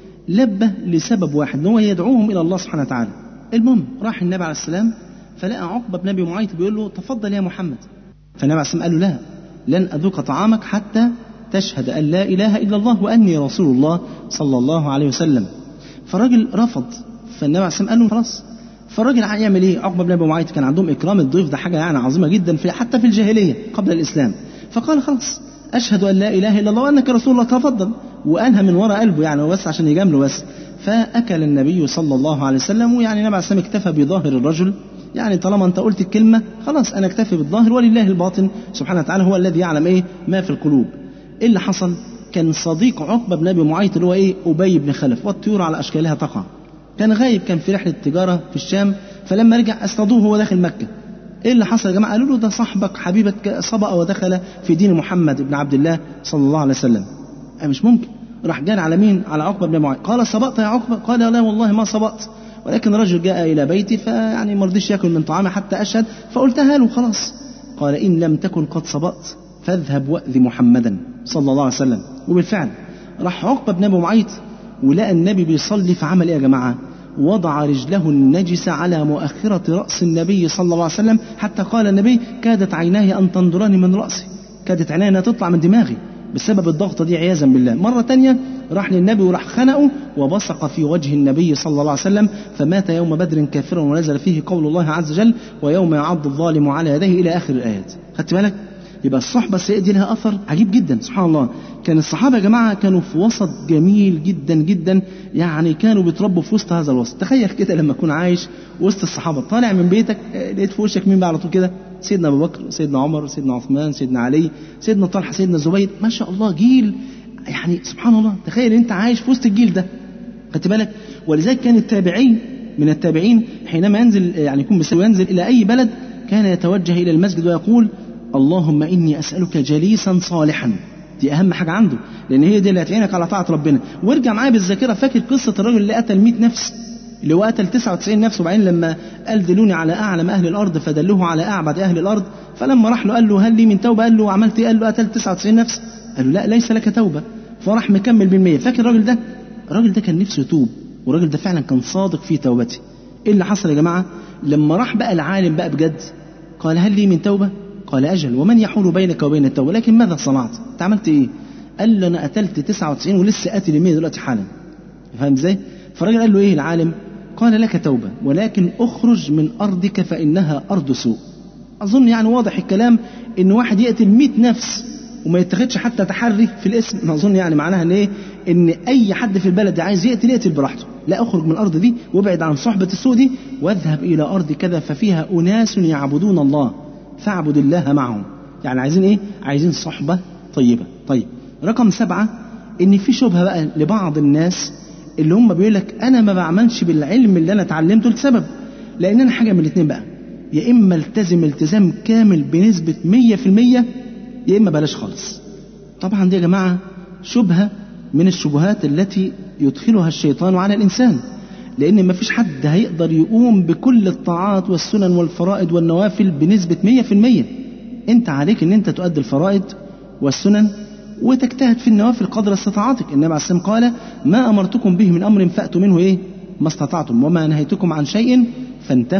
لبى لسبب واحد إن هو يدعوهم إلى الله سبحانه وتعالى المهم راح النبي عليه السلام فلقى عقبة بن أبي معيط بيقول له تفضل يا محمد فالنبي عليه السلام قال له لا لن أذوق طعامك حتى تشهد أن لا إله إلا الله وأني رسول الله صلى الله عليه وسلم فالراجل رفض فالنبي عليه السلام قال له خلاص فالراجل هيعمل ايه؟ عقبه بن ابي معيط كان عندهم اكرام الضيف ده حاجه يعني عظيمه جدا في حتى في الجاهليه قبل الاسلام فقال خلاص اشهد ان لا اله الا الله وانك رسول الله تفضل وانهى من وراء قلبه يعني بس عشان يجامله بس فاكل النبي صلى الله عليه وسلم ويعني النبي عليه السلام اكتفى بظاهر الرجل يعني طالما انت قلت الكلمه خلاص انا اكتفي بالظاهر ولله الباطن سبحانه وتعالى هو الذي يعلم ايه ما في القلوب ايه اللي حصل؟ كان صديق عقبه بن ابي معيط اللي هو ايه ابي بن خلف والطيور على اشكالها تقع كان غايب كان في رحله تجاره في الشام فلما رجع اصطادوه وهو داخل مكه ايه اللي حصل يا جماعه قالوا له ده صاحبك حبيبك سبق ودخل في دين محمد بن عبد الله صلى الله عليه وسلم أه مش ممكن راح جان على مين على عقبه بن معيط قال سبقت يا عقبه قال لا والله ما سبقت ولكن رجل جاء الى بيتي فيعني ما رضيش ياكل من طعامي حتى اشهد فقلتها له خلاص قال ان لم تكن قد سبقت فاذهب واذ محمدا صلى الله عليه وسلم وبالفعل راح عقبه بن ابي معيط ولقى النبي بيصلي فعمل ايه يا جماعه وضع رجله النجسة على مؤخرة رأس النبي صلى الله عليه وسلم حتى قال النبي كادت عيناي أن تنظراني من رأسي كادت عيناي أنها تطلع من دماغي بسبب الضغطة دي عياذا بالله مرة تانية راح للنبي وراح خنقه وبصق في وجه النبي صلى الله عليه وسلم فمات يوم بدر كافرا ونزل فيه قول الله عز وجل ويوم يعض الظالم على يديه إلى آخر الآيات خدت بالك يبقى الصحبة السيئة دي لها أثر عجيب جدا سبحان الله كان الصحابة يا جماعة كانوا في وسط جميل جدا جدا يعني كانوا بيتربوا في وسط هذا الوسط تخيل كده لما تكون عايش وسط الصحابة طالع من بيتك لقيت في وشك مين بقى على طول كده سيدنا أبو بكر سيدنا عمر سيدنا عثمان سيدنا علي سيدنا طلحة سيدنا الزبير ما شاء الله جيل يعني سبحان الله تخيل انت عايش في وسط الجيل ده خدت بالك ولذلك كان التابعين من التابعين حينما ينزل يعني يكون مسلم ينزل الى اي بلد كان يتوجه الى المسجد ويقول اللهم اني اسالك جليسا صالحا دي اهم حاجه عنده لان هي دي اللي هتعينك على طاعه ربنا وارجع معايا بالذاكره فاكر قصه الرجل اللي قتل 100 نفس اللي هو قتل 99 نفس وبعدين لما قال دلوني على اعلم اهل الارض فدلوه على اعبد اهل الارض فلما راح له قال له هل لي من توبه قال له عملت ايه قال له قتلت 99 نفس قال له لا ليس لك توبه فراح مكمل بالمية فاكر الراجل ده الراجل ده كان نفسه يتوب والراجل ده فعلا كان صادق في توبته ايه اللي حصل يا جماعه لما راح بقى العالم بقى بجد قال هل لي من توبه قال أجل ومن يحول بينك وبين التوبة لكن ماذا صنعت أنت عملت إيه قال له أنا قتلت 99 ولسه قاتل المية دلوقتي حالا فاهم إزاي فالراجل قال له إيه العالم قال لك توبة ولكن اخرج من أرضك فإنها أرض سوء أظن يعني واضح الكلام إن واحد يقتل 100 نفس وما يتخذش حتى تحري في الاسم ما أظن يعني معناها إن إيه إن أي حد في البلد عايز يقتل يقتل براحته لا اخرج من الأرض دي وابعد عن صحبة السوء دي واذهب إلى أرض كذا ففيها أناس يعبدون الله فاعبد الله معهم يعني عايزين ايه عايزين صحبة طيبة طيب رقم سبعة ان في شبهة بقى لبعض الناس اللي هم بيقول لك انا ما بعملش بالعلم اللي انا اتعلمته لسبب لان انا حاجة من الاتنين بقى يا اما التزم التزام كامل بنسبة مية في المية يا اما بلاش خالص طبعا دي يا جماعة شبهة من الشبهات التي يدخلها الشيطان على الانسان لأن ما فيش حد هيقدر يقوم بكل الطاعات والسنن والفرائض والنوافل بنسبة مية في المية أنت عليك أن أنت تؤدي الفرائض والسنن وتجتهد في النوافل قدر استطاعتك النبي عليه السلام قال ما أمرتكم به من أمر فأتوا منه إيه ما استطعتم وما نهيتكم عن شيء فانتهوا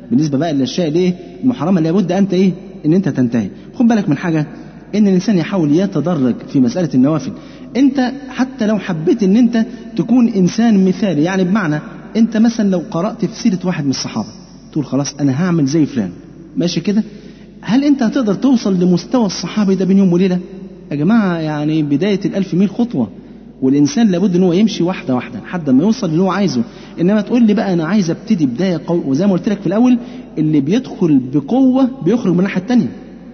بالنسبه بقى للاشياء الايه المحرمه لابد انت ايه ان انت تنتهي خد بالك من حاجه ان الانسان يحاول يتدرج في مساله النوافل انت حتى لو حبيت ان انت تكون انسان مثالي يعني بمعنى انت مثلا لو قرات في سيره واحد من الصحابه تقول خلاص انا هعمل زي فلان ماشي كده هل انت هتقدر توصل لمستوى الصحابي ده بين يوم وليله يا جماعه يعني بدايه الالف ميل خطوه والانسان لابد ان هو يمشي واحده واحده لحد ما يوصل اللي هو عايزه انما تقول لي بقى انا عايز ابتدي بدايه قوي وزي ما قلت لك في الاول اللي بيدخل بقوه بيخرج من الناحيه الثانيه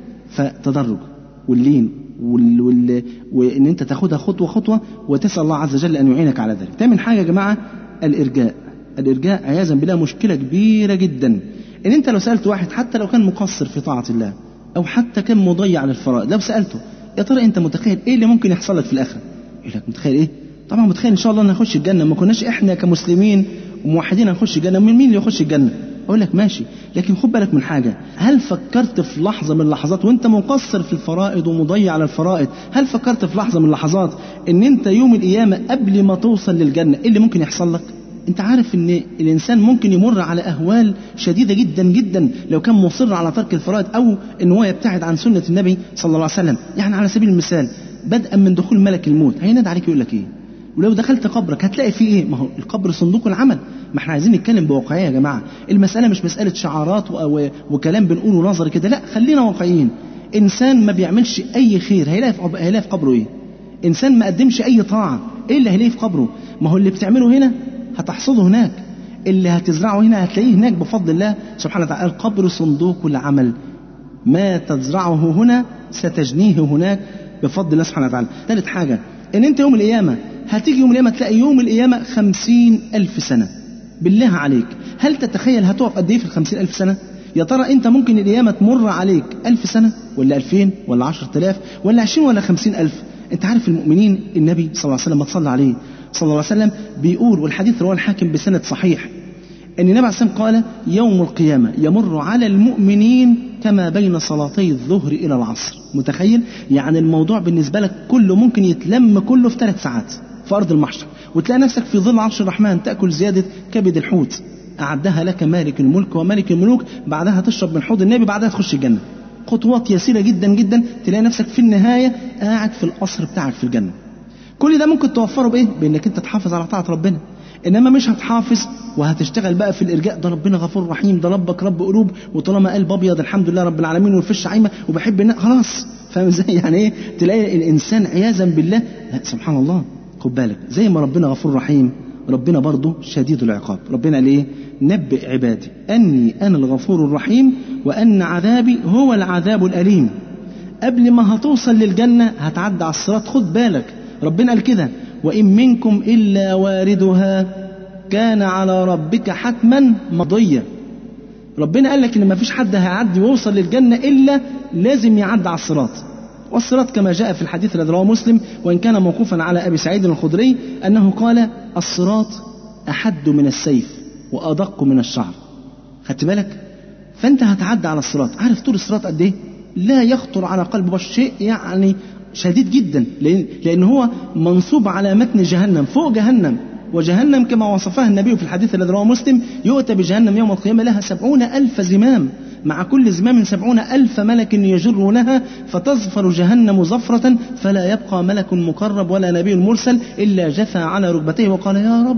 فتدرج واللين وال... وال... وان انت تاخدها خطوه خطوه وتسال الله عز وجل ان يعينك على ذلك. تامن حاجه يا جماعه الارجاء. الارجاء عياذا بالله مشكله كبيره جدا. ان انت لو سالت واحد حتى لو كان مقصر في طاعه الله او حتى كان مضيع للفرائض لو سالته يا ترى انت متخيل ايه اللي ممكن يحصل لك في الاخره؟ يقول لك متخيل ايه؟ طبعا متخيل ان شاء الله ان هنخش الجنه ما كناش احنا كمسلمين وموحدين هنخش الجنه من مين اللي يخش الجنه؟ اقول لك ماشي لكن خد بالك من حاجه هل فكرت في لحظه من اللحظات وانت مقصر في الفرائض ومضيع على الفرائض هل فكرت في لحظه من اللحظات ان انت يوم القيامه قبل ما توصل للجنه ايه اللي ممكن يحصل لك انت عارف ان الانسان ممكن يمر على اهوال شديده جدا جدا لو كان مصر على ترك الفرائض او ان هو يبتعد عن سنه النبي صلى الله عليه وسلم يعني على سبيل المثال بدءا من دخول ملك الموت هينادي عليك يقول لك ايه ولو دخلت قبرك هتلاقي فيه ايه؟ ما هو القبر صندوق العمل، ما احنا عايزين نتكلم بواقعيه يا جماعه، المساله مش مساله شعارات و... و... وكلام بنقوله نظري كده، لا خلينا واقعيين. انسان ما بيعملش اي خير هيلاقي في قب... هيلاقي في قبره ايه؟ انسان ما قدمش اي طاعه، ايه اللي هيلاقيه في قبره؟ ما هو اللي بتعمله هنا هتحصده هناك. اللي هتزرعه هنا هتلاقيه هناك بفضل الله سبحانه وتعالى، القبر صندوق العمل. ما تزرعه هنا ستجنيه هناك بفضل الله سبحانه وتعالى. ثالث حاجه ان انت يوم القيامه هتيجي يوم القيامة تلاقي يوم القيامة خمسين ألف سنة بالله عليك هل تتخيل هتقف قد إيه في الخمسين ألف سنة يا ترى أنت ممكن القيامة تمر عليك ألف سنة ولا ألفين ولا عشرة آلاف ولا عشرين ولا خمسين ألف أنت عارف المؤمنين النبي صلى الله عليه وسلم ما تصلى عليه صلى الله عليه وسلم بيقول والحديث رواه الحاكم بسند صحيح أن النبي عليه الصلاة والسلام قال يوم القيامة يمر على المؤمنين كما بين صلاتي الظهر إلى العصر متخيل يعني الموضوع بالنسبة لك كله ممكن يتلم كله في ثلاث ساعات في أرض المحشر وتلاقي نفسك في ظل عرش الرحمن تأكل زيادة كبد الحوت أعدها لك مالك الملك وملك الملوك بعدها تشرب من حوض النبي بعدها تخش الجنة خطوات يسيرة جدا جدا تلاقي نفسك في النهاية قاعد في القصر بتاعك في الجنة كل ده ممكن توفره بإيه؟ بإنك أنت تحافظ على طاعة ربنا انما مش هتحافظ وهتشتغل بقى في الارجاء ده ربنا غفور رحيم ده ربك رب قلوب وطالما قلب ابيض الحمد لله رب العالمين والفش عايمه وبحب الناس خلاص فاهم ازاي يعني ايه تلاقي الانسان عياذا بالله لا سبحان الله خد بالك زي ما ربنا غفور رحيم ربنا برضه شديد العقاب ربنا قال ايه نبئ عبادي اني انا الغفور الرحيم وان عذابي هو العذاب الاليم قبل ما هتوصل للجنه هتعدي على الصراط خد بالك ربنا قال كده وان منكم الا واردها كان على ربك حتما مضيا ربنا قال لك ان ما فيش حد هيعدي ويوصل للجنه الا لازم يعدي على الصراط والصراط كما جاء في الحديث الذي رواه مسلم وان كان موقوفا على ابي سعيد الخدري انه قال الصراط احد من السيف وادق من الشعر خدت بالك فانت هتعدي على الصراط عارف طول الصراط قد ايه لا يخطر على قلب بشر شيء يعني شديد جدا لان لان هو منصوب على متن جهنم فوق جهنم وجهنم كما وصفها النبي في الحديث الذي رواه مسلم يؤتى بجهنم يوم القيامة لها سبعون ألف زمام مع كل زمام سبعون ألف ملك يجرونها فتظفر جهنم زفرة فلا يبقى ملك مقرب ولا نبي مرسل إلا جثى على ركبتيه وقال يا رب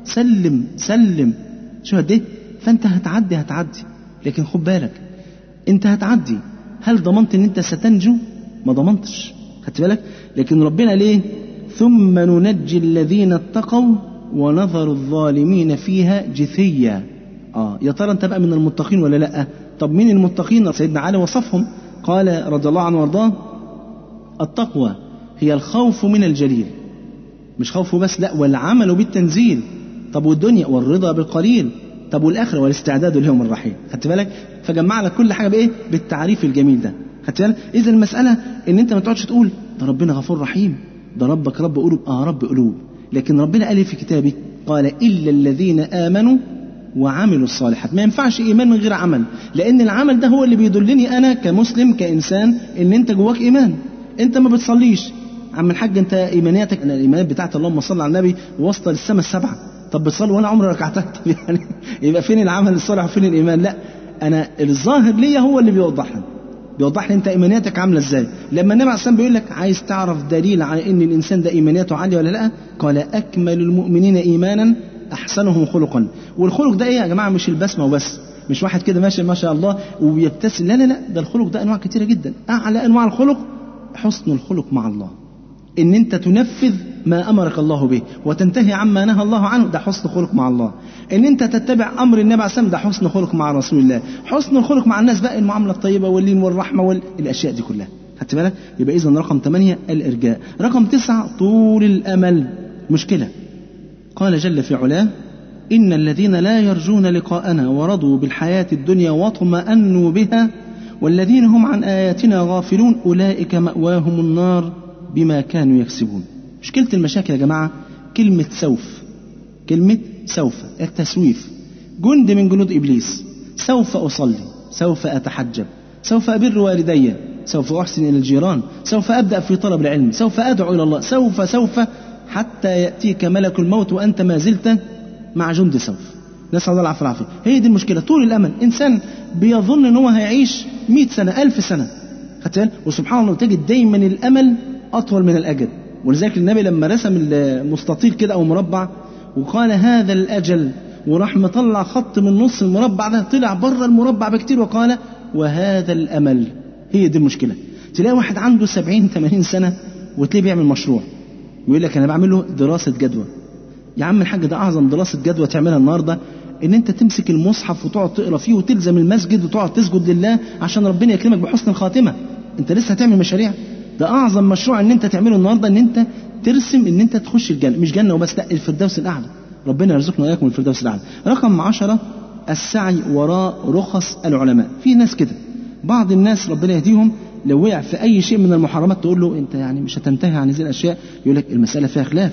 سلم سلم شو قد ايه فانت هتعدي هتعدي لكن خد بالك انت هتعدي هل ضمنت ان انت ستنجو ما ضمنتش خدت بالك لكن ربنا ليه ثم ننجي الذين اتقوا ونظر الظالمين فيها جثيا اه يا ترى انت بقى من المتقين ولا لا طب مين المتقين سيدنا علي وصفهم قال رضي الله عنه وارضاه التقوى هي الخوف من الجليل مش خوفه بس لا والعمل بالتنزيل طب والدنيا والرضا بالقليل طب والاخره والاستعداد ليوم الرحيل خدت بالك فجمع لك كل حاجه بايه بالتعريف الجميل ده خدت بالك اذا المساله ان انت ما تقعدش تقول ده ربنا غفور رحيم ده ربك رب قلوب اه رب قلوب لكن ربنا قال في كتابه قال الا الذين امنوا وعملوا الصالحات ما ينفعش ايمان من غير عمل لان العمل ده هو اللي بيدلني انا كمسلم كانسان ان انت جواك ايمان انت ما بتصليش عم الحاج انت ايمانياتك انا الايمانيات بتاعت اللهم صل على النبي واصله للسماء السبعه طب بتصلي وانا عمري ركعتها طب يعني يبقى فين العمل الصالح وفين الايمان لا انا الظاهر ليا هو اللي بيوضح لك بيوضح لي انت ايمانياتك عامله ازاي لما النبي عليه الصلاه والسلام بيقول لك عايز تعرف دليل على ان الانسان ده ايمانياته عاليه ولا لا قال اكمل المؤمنين ايمانا احسنهم خلقا والخلق ده ايه يا جماعه مش البسمه وبس مش واحد كده ماشي ما شاء الله وبيبتسم لا لا لا ده الخلق ده انواع كتيره جدا اعلى انواع الخلق حسن الخلق مع الله ان انت تنفذ ما امرك الله به وتنتهي عما نهى الله عنه ده حسن خلق مع الله ان انت تتبع امر النبي عليه الصلاه والسلام ده حسن خلق مع رسول الله حسن الخلق مع الناس بقى المعامله الطيبه واللين والرحمه والاشياء دي كلها خدت بالك يبقى اذا رقم ثمانية الارجاء رقم تسعة طول الامل مشكله قال جل في علاه إن الذين لا يرجون لقاءنا ورضوا بالحياة الدنيا واطمأنوا بها والذين هم عن آياتنا غافلون أولئك مأواهم النار بما كانوا يكسبون مشكلة المشاكل يا جماعة كلمة سوف كلمة سوف التسويف جند من جنود إبليس سوف أصلي سوف أتحجب سوف أبر والدي سوف أحسن إلى الجيران سوف أبدأ في طلب العلم سوف أدعو إلى الله سوف سوف حتى يأتيك ملك الموت وأنت ما زلت مع جند سوف نسأل الله العافية والعافية هي دي المشكلة طول الأمل إنسان بيظن إن هو هيعيش مئة سنة ألف سنة خدت بالك؟ وسبحان الله تجد دايما الأمل أطول من الأجل ولذلك النبي لما رسم المستطيل كده أو مربع وقال هذا الأجل وراح مطلع خط من نص المربع ده طلع بره المربع بكتير وقال وهذا الأمل هي دي المشكلة تلاقي واحد عنده سبعين ثمانين سنة وتلاقيه بيعمل مشروع ويقول لك أنا بعمل له دراسة جدوى يا عم الحاج ده اعظم دراسه جدوى تعملها النهارده ان انت تمسك المصحف وتقعد تقرا فيه وتلزم المسجد وتقعد تسجد لله عشان ربنا يكرمك بحسن الخاتمه انت لسه هتعمل مشاريع ده اعظم مشروع ان انت تعمله النهارده ان انت ترسم ان انت تخش الجنه مش جنه وبس لا الفردوس الاعلى ربنا يرزقنا واياكم الفردوس الاعلى رقم عشرة السعي وراء رخص العلماء في ناس كده بعض الناس ربنا يهديهم لو وقع في اي شيء من المحرمات تقول له انت يعني مش هتنتهي عن هذه الاشياء يقول لك المساله فيها خلاف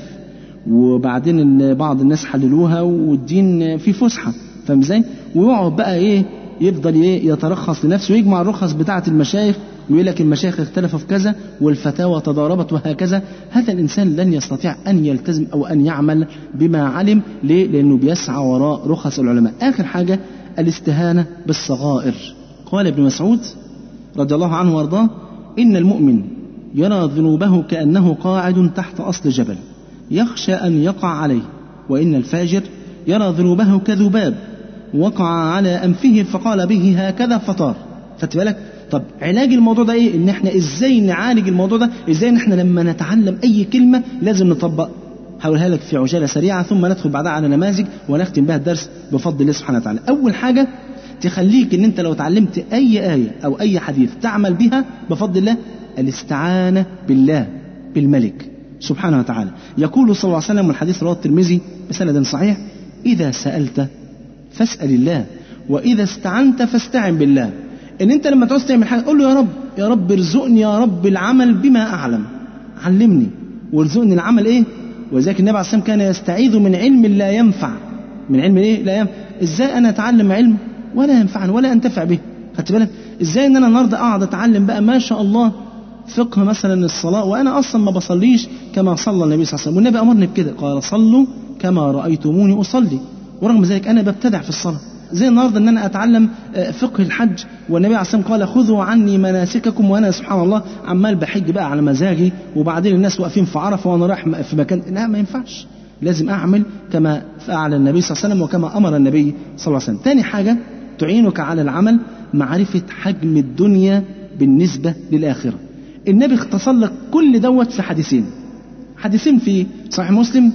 وبعدين إن بعض الناس حللوها والدين فيه فسحه فاهم ازاي؟ ويقعد بقى ايه يفضل ايه يترخص لنفسه ويجمع الرخص بتاعه المشايخ ويقول لك المشايخ اختلفوا في كذا والفتاوى تضاربت وهكذا هذا الانسان لن يستطيع ان يلتزم او ان يعمل بما علم ليه؟ لانه بيسعى وراء رخص العلماء اخر حاجه الاستهانه بالصغائر قال ابن مسعود رضي الله عنه وارضاه ان المؤمن يرى ذنوبه كانه قاعد تحت اصل جبل يخشى أن يقع عليه وإن الفاجر يرى ذنوبه كذباب وقع على أنفه فقال به هكذا فطار خدت بالك طب علاج الموضوع ده ايه ان احنا ازاي نعالج الموضوع ده ازاي ان احنا لما نتعلم اي كلمه لازم نطبق هقولها لك في عجاله سريعه ثم ندخل بعدها على نماذج ونختم بها الدرس بفضل الله سبحانه وتعالى اول حاجه تخليك ان انت لو اتعلمت اي ايه او اي حديث تعمل بها بفضل الله الاستعانه بالله بالملك سبحانه وتعالى يقول صلى الله عليه وسلم والحديث رواه الترمذي بسند صحيح إذا سألت فاسأل الله وإذا استعنت فاستعن بالله إن أنت لما تعوز تعمل حاجة قول له يا رب يا رب ارزقني يا رب العمل بما أعلم علمني وارزقني العمل إيه وذلك النبي عليه الصلاة والسلام كان يستعيذ من علم لا ينفع من علم إيه لا ينفع إزاي أنا أتعلم علم ولا ينفعني ولا أنتفع به خدت بالك إزاي إن أنا النهاردة أقعد أتعلم بقى ما شاء الله فقه مثلا الصلاة وأنا أصلا ما بصليش كما صلى النبي صلى الله عليه وسلم والنبي أمرني بكده قال صلوا كما رأيتموني أصلي ورغم ذلك أنا ببتدع في الصلاة زي النهارده ان انا اتعلم فقه الحج والنبي عليه الصلاه والسلام قال خذوا عني مناسككم وانا سبحان الله عمال بحج بقى على مزاجي وبعدين الناس واقفين في عرفه وانا رايح في مكان لا ما ينفعش لازم اعمل كما فعل النبي صلى الله عليه وسلم وكما امر النبي صلى الله عليه وسلم. ثاني حاجه تعينك على العمل معرفه حجم الدنيا بالنسبه للاخره. النبي اختصر لك كل دوت في حديثين حديثين في صحيح مسلم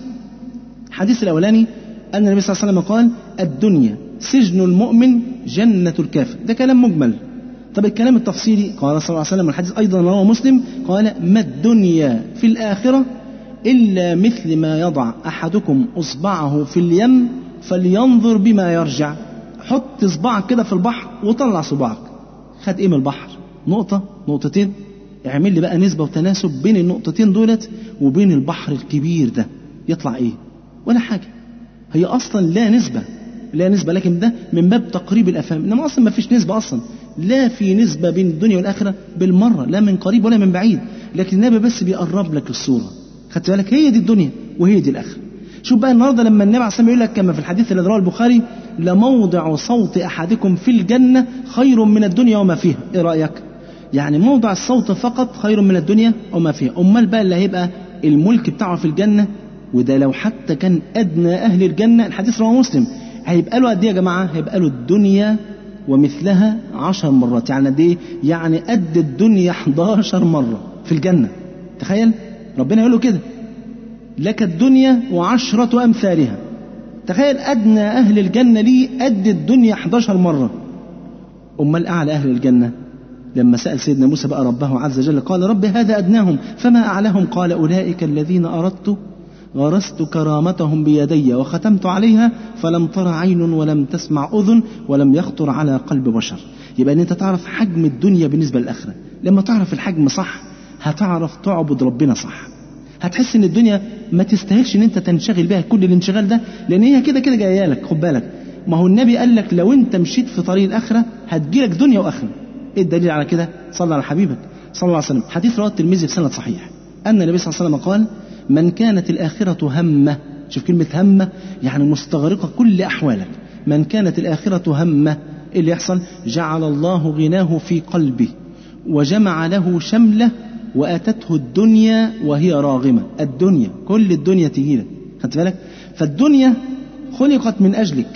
الحديث الأولاني أن النبي صلى الله عليه وسلم قال الدنيا سجن المؤمن جنة الكافر ده كلام مجمل طب الكلام التفصيلي قال صلى الله عليه وسلم الحديث أيضا رواه مسلم قال ما الدنيا في الآخرة إلا مثل ما يضع أحدكم إصبعه في اليم فلينظر بما يرجع حط صباعك كده في البحر وطلع صباعك خد ايه من البحر نقطة نقطتين اعمل لي بقى نسبة وتناسب بين النقطتين دولت وبين البحر الكبير ده يطلع ايه ولا حاجة هي اصلا لا نسبة لا نسبة لكن ده من باب تقريب الافهام انما اصلا ما فيش نسبة اصلا لا في نسبة بين الدنيا والاخرة بالمرة لا من قريب ولا من بعيد لكن النبي بس بيقرب لك الصورة خدت بالك هي دي الدنيا وهي دي الاخرة شوف بقى النهارده لما النبي عليه الصلاه والسلام يقول لك كما في الحديث الذي رواه البخاري لموضع صوت احدكم في الجنه خير من الدنيا وما فيها ايه رايك يعني موضع الصوت فقط خير من الدنيا وما فيها امال بقى اللي هيبقى الملك بتاعه في الجنه وده لو حتى كان ادنى اهل الجنه الحديث رواه مسلم هيبقى له قد ايه يا جماعه هيبقى له الدنيا ومثلها عشر مرات يعني قد ايه يعني قد الدنيا 11 مره في الجنه تخيل ربنا يقول له كده لك الدنيا وعشرة أمثالها تخيل أدنى أهل الجنة ليه قد الدنيا 11 مرة أمال أعلى أهل الجنة لما سأل سيدنا موسى بقى ربه عز وجل قال رب هذا أدناهم فما أعلاهم قال أولئك الذين أردت غرست كرامتهم بيدي وختمت عليها فلم تر عين ولم تسمع أذن ولم يخطر على قلب بشر يبقى أن أنت تعرف حجم الدنيا بالنسبة للآخرة لما تعرف الحجم صح هتعرف تعبد ربنا صح هتحس ان الدنيا ما تستاهلش ان انت تنشغل بها كل الانشغال ده لان هي كده كده جايه لك خد بالك ما هو النبي قال لك لو انت مشيت في طريق الاخره هتجيلك دنيا واخره ايه الدليل على كده صلى على حبيبك صلى الله عليه وسلم حديث رواه الترمذي بسند صحيح ان النبي صلى الله عليه وسلم قال من كانت الاخره همه شوف كلمه همه يعني مستغرقه كل احوالك من كانت الاخره همه ايه اللي يحصل جعل الله غناه في قلبه وجمع له شمله واتته الدنيا وهي راغمه الدنيا كل الدنيا تجي لك خدت بالك فالدنيا خلقت من اجلك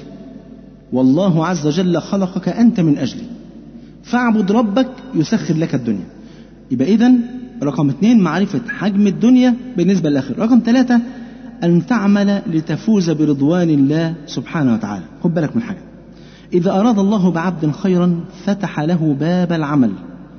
والله عز وجل خلقك انت من اجله فاعبد ربك يسخر لك الدنيا يبقى اذا رقم اثنين معرفة حجم الدنيا بالنسبة للآخرة رقم ثلاثة أن تعمل لتفوز برضوان الله سبحانه وتعالى خد بالك من حاجة إذا أراد الله بعبد خيرا فتح له باب العمل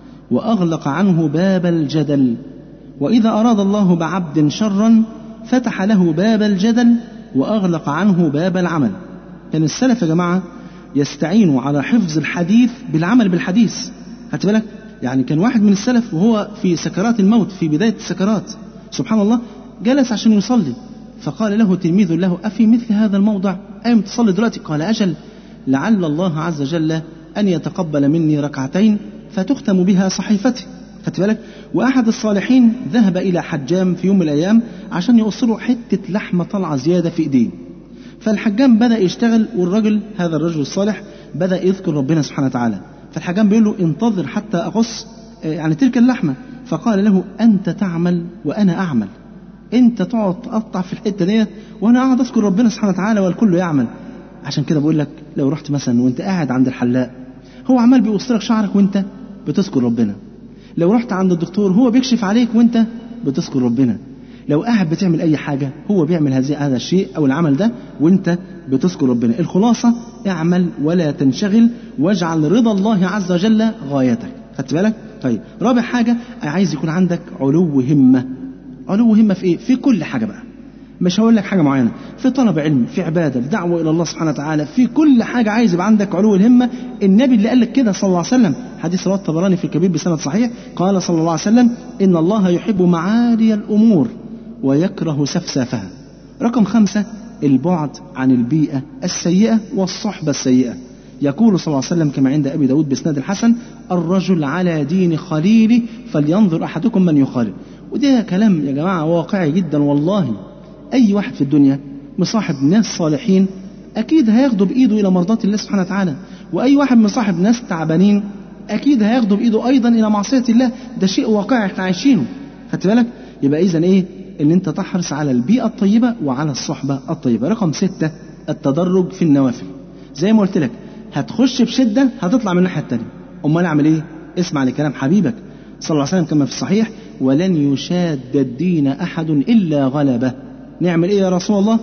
وأغلق عنه باب الجدل وإذا أراد الله بعبد شرا فتح له باب الجدل وأغلق عنه باب العمل كان السلف يا جماعة يستعينوا على حفظ الحديث بالعمل بالحديث خدت بالك يعني كان واحد من السلف وهو في سكرات الموت في بداية السكرات سبحان الله جلس عشان يصلي فقال له تلميذ له أفي مثل هذا الموضع أيم تصلي دلوقتي قال أجل لعل الله عز وجل أن يتقبل مني ركعتين فتختم بها صحيفتي خدت بالك واحد الصالحين ذهب الى حجام في يوم من الايام عشان يقص له حته لحمه طالعه زياده في ايديه فالحجام بدا يشتغل والرجل هذا الرجل الصالح بدا يذكر ربنا سبحانه وتعالى فالحجام بيقول له انتظر حتى اقص يعني تلك اللحمه فقال له انت تعمل وانا اعمل انت تقعد تقطع في الحته ديت وانا قاعد اذكر ربنا سبحانه وتعالى والكل يعمل عشان كده بقول لك لو رحت مثلا وانت قاعد عند الحلاق هو عمال بيقص لك شعرك وانت بتذكر ربنا لو رحت عند الدكتور هو بيكشف عليك وانت بتذكر ربنا لو قاعد بتعمل اي حاجه هو بيعمل هذه هذا الشيء او العمل ده وانت بتذكر ربنا الخلاصه اعمل ولا تنشغل واجعل رضا الله عز وجل غايتك خدت بالك طيب رابع حاجه عايز يكون عندك علو همه علو همه في ايه في كل حاجه بقى مش هقول لك حاجه معينه في طلب علم في عباده في دعوه الى الله سبحانه وتعالى في كل حاجه عايز يبقى عندك علو الهمه النبي اللي قال لك كده صلى الله عليه وسلم حديث رواه الطبراني في الكبير بسند صحيح قال صلى الله عليه وسلم ان الله يحب معالي الامور ويكره سفسافها رقم خمسة البعد عن البيئة السيئة والصحبة السيئة يقول صلى الله عليه وسلم كما عند أبي داود بسناد الحسن الرجل على دين خليله فلينظر أحدكم من يخالف وده كلام يا جماعة واقعي جدا والله أي واحد في الدنيا مصاحب ناس صالحين أكيد هياخدوا بإيده إلى مرضاة الله سبحانه وتعالى وأي واحد مصاحب ناس تعبانين أكيد هياخدوا بإيده أيضا إلى معصية الله ده شيء واقعي إحنا عايشينه خدت بالك يبقى إذا إيه إن أنت تحرص على البيئة الطيبة وعلى الصحبة الطيبة رقم ستة التدرج في النوافل زي ما قلت لك هتخش بشدة هتطلع من الناحية التانية أمال أعمل إيه اسمع لكلام حبيبك صلى الله عليه وسلم كما في الصحيح ولن يشاد الدين أحد إلا غلبه نعمل ايه يا رسول الله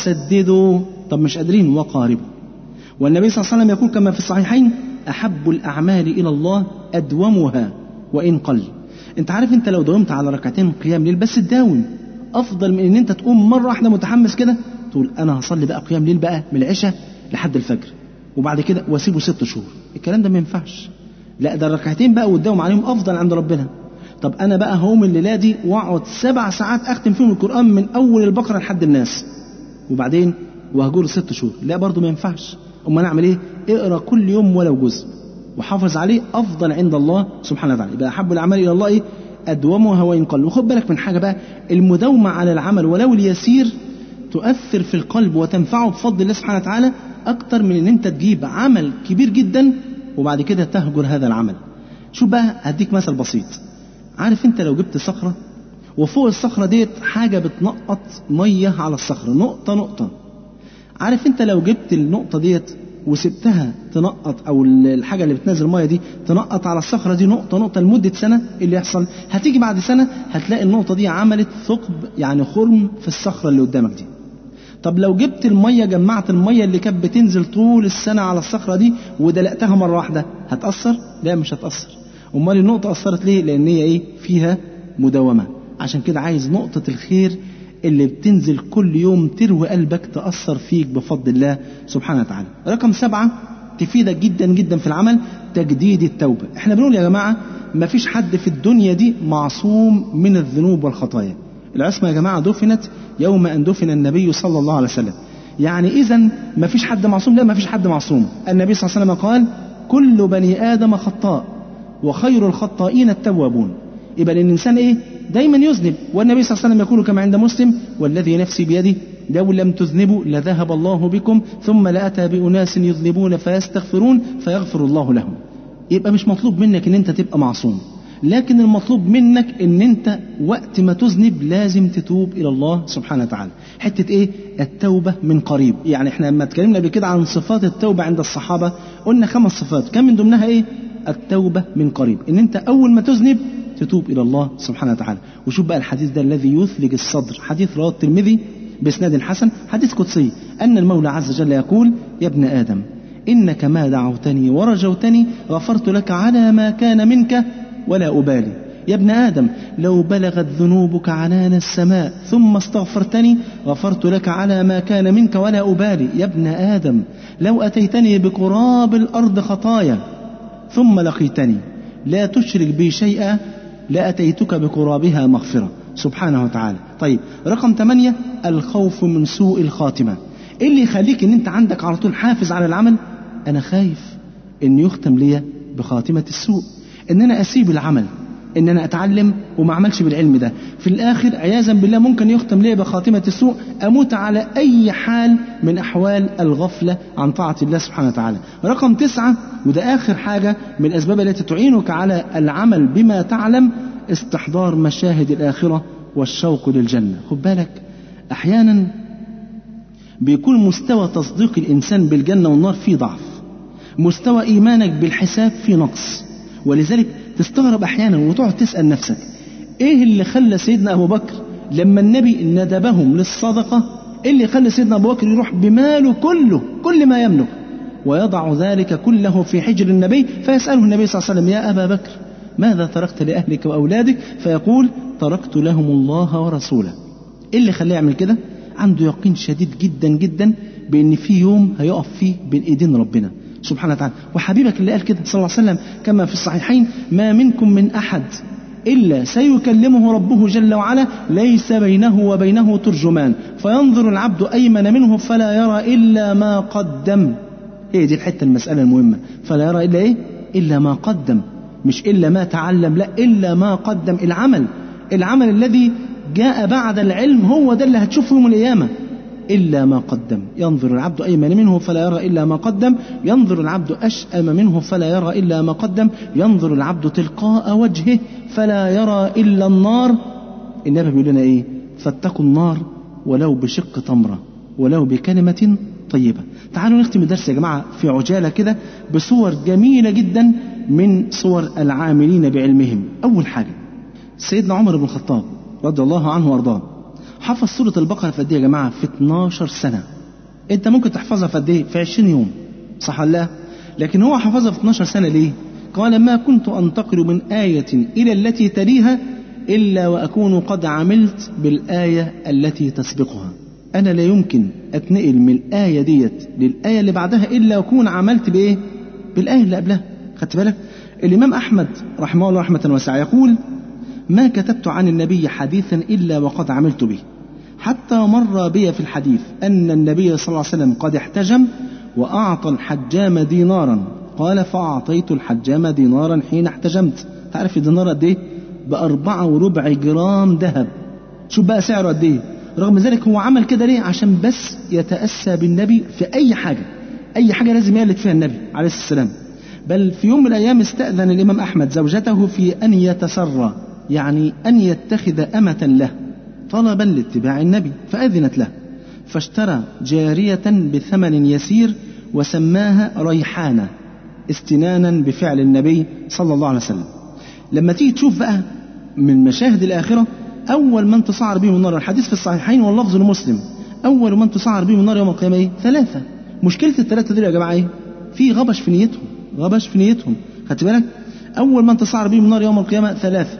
فسددوا طب مش قادرين وقاربوا والنبي صلى الله عليه وسلم يقول كما في الصحيحين احب الاعمال الى الله ادومها وان قل انت عارف انت لو داومت على ركعتين قيام ليل بس تداوم افضل من ان انت تقوم مره واحده متحمس كده تقول انا هصلي بقى قيام ليل بقى من العشاء لحد الفجر وبعد كده واسيبه ست شهور الكلام ده ما ينفعش لا ده الركعتين بقى وتداوم عليهم افضل عند ربنا طب انا بقى هقوم الليله دي واقعد سبع ساعات اختم فيهم القران من اول البقره لحد الناس وبعدين وهجور ست شهور لا برضه ما ينفعش امال اعمل ايه اقرا كل يوم ولو جزء وحافظ عليه افضل عند الله سبحانه وتعالى يبقى احب الاعمال الى الله ايه ادومها وان قل وخد بالك من حاجه بقى المداومه على العمل ولو اليسير تؤثر في القلب وتنفعه بفضل الله سبحانه وتعالى أكتر من إن أنت تجيب عمل كبير جدا وبعد كده تهجر هذا العمل شوف بقى هديك مثل بسيط عارف أنت لو جبت صخرة وفوق الصخرة ديت حاجة بتنقط مية على الصخرة نقطة نقطة عارف انت لو جبت النقطة ديت وسبتها تنقط او الحاجة اللي بتنزل المية دي تنقط على الصخرة دي نقطة نقطة لمدة سنة إيه اللي يحصل هتيجي بعد سنة هتلاقي النقطة دي عملت ثقب يعني خرم في الصخرة اللي قدامك دي طب لو جبت المية جمعت المية اللي كانت بتنزل طول السنة على الصخرة دي ودلقتها مرة واحدة هتأثر؟ لا مش هتأثر أمال النقطة أثرت ليه؟ لأن هي إيه؟ فيها مداومة عشان كده عايز نقطة الخير اللي بتنزل كل يوم تروي قلبك تأثر فيك بفضل الله سبحانه وتعالى رقم سبعة تفيدك جدا جدا في العمل تجديد التوبة احنا بنقول يا جماعة ما فيش حد في الدنيا دي معصوم من الذنوب والخطايا العصمة يا جماعة دفنت يوم أن دفن النبي صلى الله عليه وسلم يعني إذا ما فيش حد معصوم لا ما فيش حد معصوم النبي صلى الله عليه وسلم قال كل بني آدم خطاء وخير الخطائين التوابون يبقى الإنسان إيه دايما يذنب والنبي صلى الله عليه وسلم يقول كما عند مسلم والذي نفسي بيده لو لم تذنبوا لذهب الله بكم ثم لأتى بأناس يذنبون فيستغفرون فيغفر الله لهم يبقى مش مطلوب منك ان انت تبقى معصوم لكن المطلوب منك ان انت وقت ما تذنب لازم تتوب الى الله سبحانه وتعالى حته ايه التوبه من قريب يعني احنا لما اتكلمنا قبل كده عن صفات التوبه عند الصحابه قلنا خمس صفات كان من ضمنها ايه التوبه من قريب ان انت اول ما تذنب تتوب إلى الله سبحانه وتعالى وشوف بقى الحديث ده الذي يثلج الصدر حديث رواه الترمذي بإسناد حسن حديث قدسي أن المولى عز وجل يقول يا ابن آدم إنك ما دعوتني ورجوتني غفرت لك على ما كان منك ولا أبالي يا ابن آدم لو بلغت ذنوبك عنان السماء ثم استغفرتني غفرت لك على ما كان منك ولا أبالي يا ابن آدم لو أتيتني بقراب الأرض خطايا ثم لقيتني لا تشرك بي شيئا لأتيتك بقرابها مغفرة سبحانه وتعالى طيب رقم ثمانية الخوف من سوء الخاتمة إيه اللي يخليك ان انت عندك على طول حافز على العمل انا خايف ان يختم لي بخاتمة السوء ان انا اسيب العمل ان انا اتعلم وما اعملش بالعلم ده في الاخر عياذا بالله ممكن يختم لي بخاتمة السوء اموت على اي حال من احوال الغفلة عن طاعة الله سبحانه وتعالى رقم تسعة وده اخر حاجة من الاسباب التي تعينك على العمل بما تعلم استحضار مشاهد الاخرة والشوق للجنة خد بالك احيانا بيكون مستوى تصديق الانسان بالجنة والنار فيه ضعف مستوى ايمانك بالحساب فيه نقص ولذلك تستغرب احيانا وتقعد تسال نفسك ايه اللي خلى سيدنا ابو بكر لما النبي ندبهم للصدقه ايه اللي خلى سيدنا ابو بكر يروح بماله كله كل ما يملك ويضع ذلك كله في حجر النبي فيساله النبي صلى الله عليه وسلم يا ابا بكر ماذا تركت لاهلك واولادك فيقول تركت لهم الله ورسوله ايه اللي خلاه يعمل كده عنده يقين شديد جدا جدا بان في يوم هيقف فيه بين ايدين ربنا سبحانه وتعالى وحبيبك اللي قال كده صلى الله عليه وسلم كما في الصحيحين ما منكم من أحد إلا سيكلمه ربه جل وعلا ليس بينه وبينه ترجمان فينظر العبد أيمن منه فلا يرى إلا ما قدم هي دي الحتة المسألة المهمة فلا يرى إلا إيه إلا ما قدم مش إلا ما تعلم لا إلا ما قدم العمل العمل الذي جاء بعد العلم هو ده اللي هتشوفه يوم القيامة إلا ما قدم ينظر العبد أيمن منه فلا يرى إلا ما قدم ينظر العبد أشأم منه فلا يرى إلا ما قدم ينظر العبد تلقاء وجهه فلا يرى إلا النار النبي بيقول لنا إيه فاتقوا النار ولو بشق تمرة ولو بكلمة طيبة تعالوا نختم الدرس يا جماعة في عجالة كده بصور جميلة جدا من صور العاملين بعلمهم أول حاجة سيدنا عمر بن الخطاب رضي الله عنه وارضاه حفظ سورة البقرة في قد ايه يا جماعة؟ في 12 سنة. أنت ممكن تحفظها في قد ايه؟ في 20 يوم. صح ولا لا؟ لكن هو حفظها في 12 سنة ليه؟ قال ما كنت أنتقل من آية إلى التي تليها إلا وأكون قد عملت بالآية التي تسبقها. أنا لا يمكن أتنقل من الآية ديت للآية اللي بعدها إلا أكون عملت بإيه؟ بالآية اللي قبلها. خدت بالك؟ الإمام أحمد رحمه الله رحمة واسعة يقول: ما كتبت عن النبي حديثا إلا وقد عملت به حتى مر بي في الحديث أن النبي صلى الله عليه وسلم قد احتجم وأعطى الحجام دينارا قال فأعطيت الحجام دينارا حين احتجمت تعرف الدينار قد إيه؟ بأربعة وربع جرام ذهب شوف بقى سعره قد إيه؟ رغم ذلك هو عمل كده ليه عشان بس يتأسى بالنبي في أي حاجة أي حاجة لازم يقلد فيها النبي عليه السلام بل في يوم من الأيام استأذن الإمام أحمد زوجته في أن يتسرى يعني أن يتخذ أمة له طلبا لاتباع النبي فأذنت له فاشترى جارية بثمن يسير وسماها ريحانة استنانا بفعل النبي صلى الله عليه وسلم لما تيجي تشوف بقى من مشاهد الآخرة أول من تسعر بهم النار الحديث في الصحيحين واللفظ لمسلم أول من تسعر بهم النار يوم القيامة إيه؟ ثلاثة مشكلة الثلاثة دول يا جماعة إيه؟ في غبش في نيتهم غبش في نيتهم خدت بالك أول من تسعر بهم النار يوم القيامة ثلاثة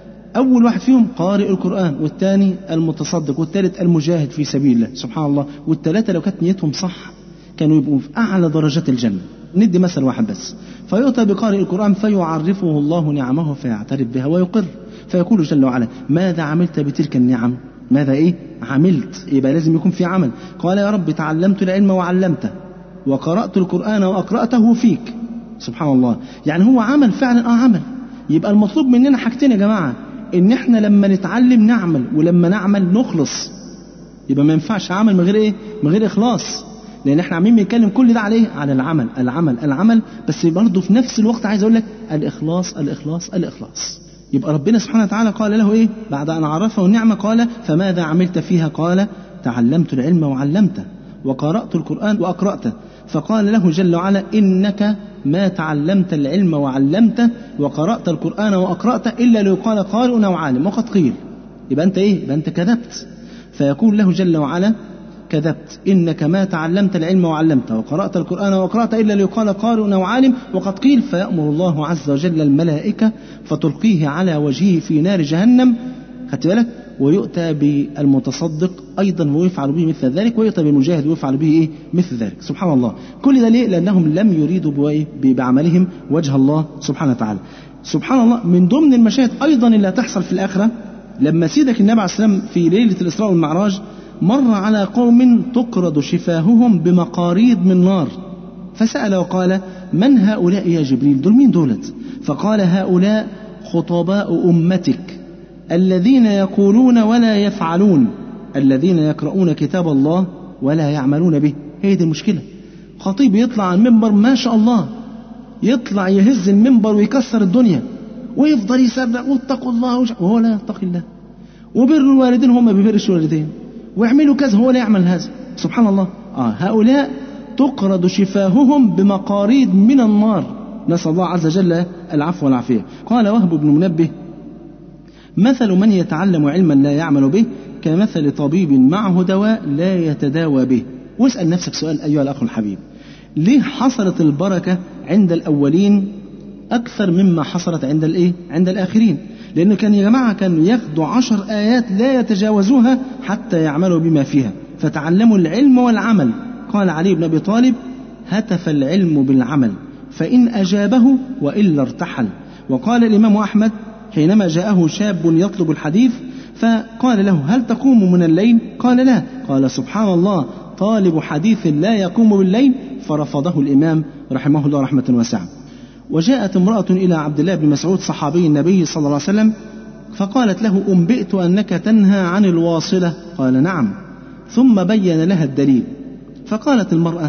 أول واحد فيهم قارئ القرآن والثاني المتصدق والثالث المجاهد في سبيل الله سبحان الله والثلاثة لو كانت نيتهم صح كانوا يبقوا في أعلى درجات الجنة ندي مثل واحد بس فيؤتى بقارئ القرآن فيعرفه الله نعمه فيعترف بها ويقر فيقول جل وعلا ماذا عملت بتلك النعم ماذا ايه عملت يبقى لازم يكون في عمل قال يا رب تعلمت العلم وعلمته وقرأت القرآن وأقرأته فيك سبحان الله يعني هو عمل فعلا اه عمل يبقى المطلوب مننا حاجتين يا جماعة ان احنا لما نتعلم نعمل ولما نعمل نخلص يبقى ما ينفعش عمل من غير ايه من غير اخلاص لان احنا عاملين بنتكلم كل ده على ايه على العمل العمل العمل بس برضه في نفس الوقت عايز اقول لك الاخلاص الاخلاص الاخلاص يبقى ربنا سبحانه وتعالى قال له ايه بعد ان عرفه النعمه قال فماذا عملت فيها قال تعلمت العلم وعلمته وقرات القران واقراته فقال له جل وعلا انك ما تعلمت العلم وعلمته وقرات القران واقراته الا ليقال قارئ او عالم وقد قيل يبقى انت ايه يبقى انت كذبت فيقول له جل وعلا كذبت إنك ما تعلمت العلم وعلمته وقرأت القرآن وقرأت إلا ليقال قارئ أو عالم وقد قيل فيأمر الله عز وجل الملائكة فتلقيه على وجهه في نار جهنم خدت بالك ويؤتى بالمتصدق أيضا ويفعل به مثل ذلك ويؤتى بالمجاهد ويفعل به إيه مثل ذلك سبحان الله كل ده ليه لأنهم لم يريدوا بإيه؟ بعملهم وجه الله سبحانه وتعالى سبحان الله من ضمن المشاهد أيضا اللي هتحصل في الآخرة لما سيدك النبي عليه السلام في ليلة الإسراء والمعراج مر على قوم تقرض شفاههم بمقاريض من نار فسأل وقال من هؤلاء يا جبريل دول مين دولت فقال هؤلاء خطباء أمتك الذين يقولون ولا يفعلون الذين يقرؤون كتاب الله ولا يعملون به هي دي المشكلة خطيب يطلع على المنبر ما شاء الله يطلع يهز المنبر ويكسر الدنيا ويفضل يسبح واتقوا الله وهو لا يتقي الله وبر الوالدين هم ببرش الوالدين ويعملوا كذا هو لا يعمل هذا سبحان الله آه هؤلاء تقرض شفاههم بمقاريض من النار نسأل الله عز وجل العفو والعافية قال وهب بن منبه مثل من يتعلم علما لا يعمل به كمثل طبيب معه دواء لا يتداوى به واسأل نفسك سؤال أيها الأخ الحبيب ليه حصلت البركة عند الأولين أكثر مما حصلت عند الإيه؟ عند الآخرين لأن كان يا جماعة كانوا ياخدوا عشر آيات لا يتجاوزوها حتى يعملوا بما فيها فتعلموا العلم والعمل قال علي بن أبي طالب هتف العلم بالعمل فإن أجابه وإلا ارتحل وقال الإمام أحمد حينما جاءه شاب يطلب الحديث فقال له هل تقوم من الليل قال لا قال سبحان الله طالب حديث لا يقوم بالليل فرفضه الإمام رحمه الله رحمة واسعة وجاءت امرأة إلى عبد الله بن مسعود صحابي النبي صلى الله عليه وسلم فقالت له أنبئت أنك تنهى عن الواصلة قال نعم ثم بين لها الدليل فقالت المرأة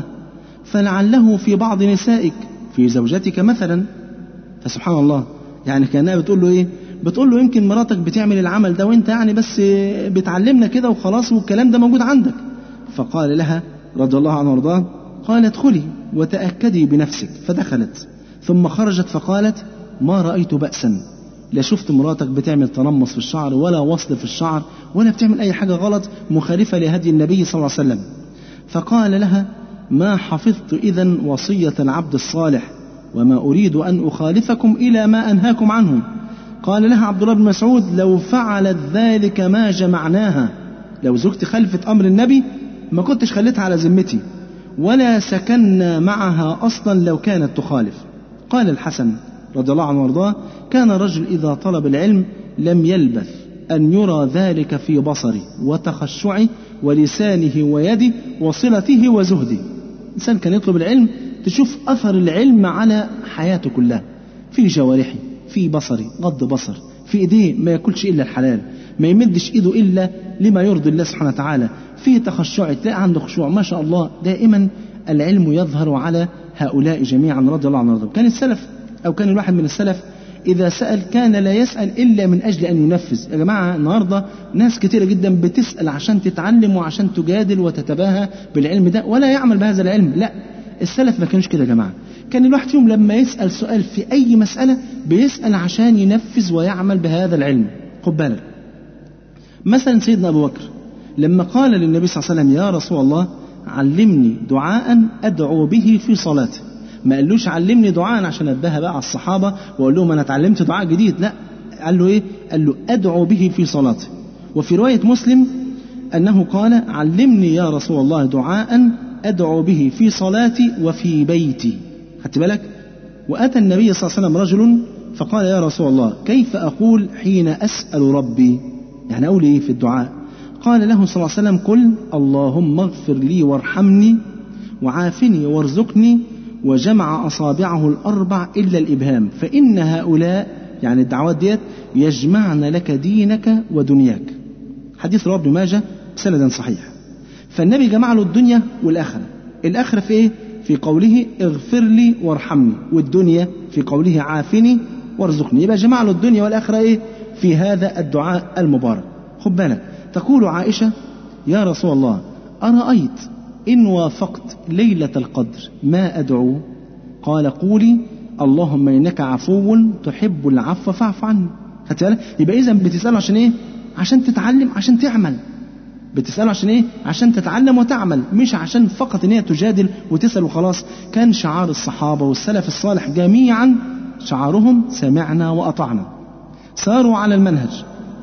فلعله في بعض نسائك في زوجتك مثلا فسبحان الله يعني كانها بتقول له ايه بتقول له يمكن مراتك بتعمل العمل ده وانت يعني بس بتعلمنا كده وخلاص والكلام ده موجود عندك فقال لها رضي الله عنه وارضاه قال ادخلي وتأكدي بنفسك فدخلت ثم خرجت فقالت ما رأيت بأسا لا شفت مراتك بتعمل تنمص في الشعر ولا وصل في الشعر ولا بتعمل أي حاجة غلط مخالفة لهدي النبي صلى الله عليه وسلم فقال لها ما حفظت إذا وصية العبد الصالح وما أريد أن أخالفكم إلى ما أنهاكم عنه قال لها عبد الله بن مسعود لو فعلت ذلك ما جمعناها لو زوجتي خلفت أمر النبي ما كنتش خليتها على ذمتي ولا سكنا معها أصلا لو كانت تخالف قال الحسن رضي الله عنه وارضاه كان الرجل إذا طلب العلم لم يلبث أن يرى ذلك في بصره وتخشعه ولسانه ويده وصلته وزهده إنسان كان يطلب العلم تشوف أثر العلم على حياته كلها في جوارحه في بصري غض بصر في ايديه ما ياكلش الا الحلال ما يمدش ايده الا لما يرضي الله سبحانه وتعالى فيه تخشع تلاقي عنده خشوع ما شاء الله دائما العلم يظهر على هؤلاء جميعا رضي الله عنهم كان السلف او كان الواحد من السلف إذا سأل كان لا يسأل إلا من أجل أن ينفذ يا جماعة النهاردة ناس كتيرة جدا بتسأل عشان تتعلم وعشان تجادل وتتباهى بالعلم ده ولا يعمل بهذا العلم لا السلف ما كانوش كده يا جماعة كان الواحد فيهم لما يسأل سؤال في أي مسألة بيسأل عشان ينفذ ويعمل بهذا العلم خد بالك مثلا سيدنا أبو بكر لما قال للنبي صلى الله عليه وسلم يا رسول الله علمني دعاء أدعو به في صلاتي ما قالوش علمني دعاء عشان اداها بقى على الصحابه واقول لهم انا اتعلمت دعاء جديد لا قال له ايه قال له ادعو به في صلاتي وفي روايه مسلم انه قال علمني يا رسول الله دعاء ادعو به في صلاتي وفي بيتي خدت بالك واتى النبي صلى الله عليه وسلم رجل فقال يا رسول الله كيف اقول حين اسال ربي يعني اقول ايه في الدعاء قال له صلى الله عليه وسلم قل اللهم اغفر لي وارحمني وعافني وارزقني وجمع أصابعه الأربع إلا الإبهام فإن هؤلاء يعني الدعوات ديت يجمعن لك دينك ودنياك حديث رواه ابن ماجه بسند صحيح فالنبي جمع له الدنيا والآخرة الآخرة في إيه؟ في قوله اغفر لي وارحمني والدنيا في قوله عافني وارزقني يبقى جمع له الدنيا والآخرة إيه؟ في هذا الدعاء المبارك خد بالك تقول عائشة يا رسول الله أرأيت إن وافقت ليلة القدر ما أدعو قال قولي اللهم إنك عفو تحب العفو فاعف عني خدت بالك يبقى إذا بتسأله عشان إيه عشان تتعلم عشان تعمل بتسأله عشان إيه عشان تتعلم وتعمل مش عشان فقط إن هي تجادل وتسأل وخلاص كان شعار الصحابة والسلف الصالح جميعا شعارهم سمعنا وأطعنا ساروا على المنهج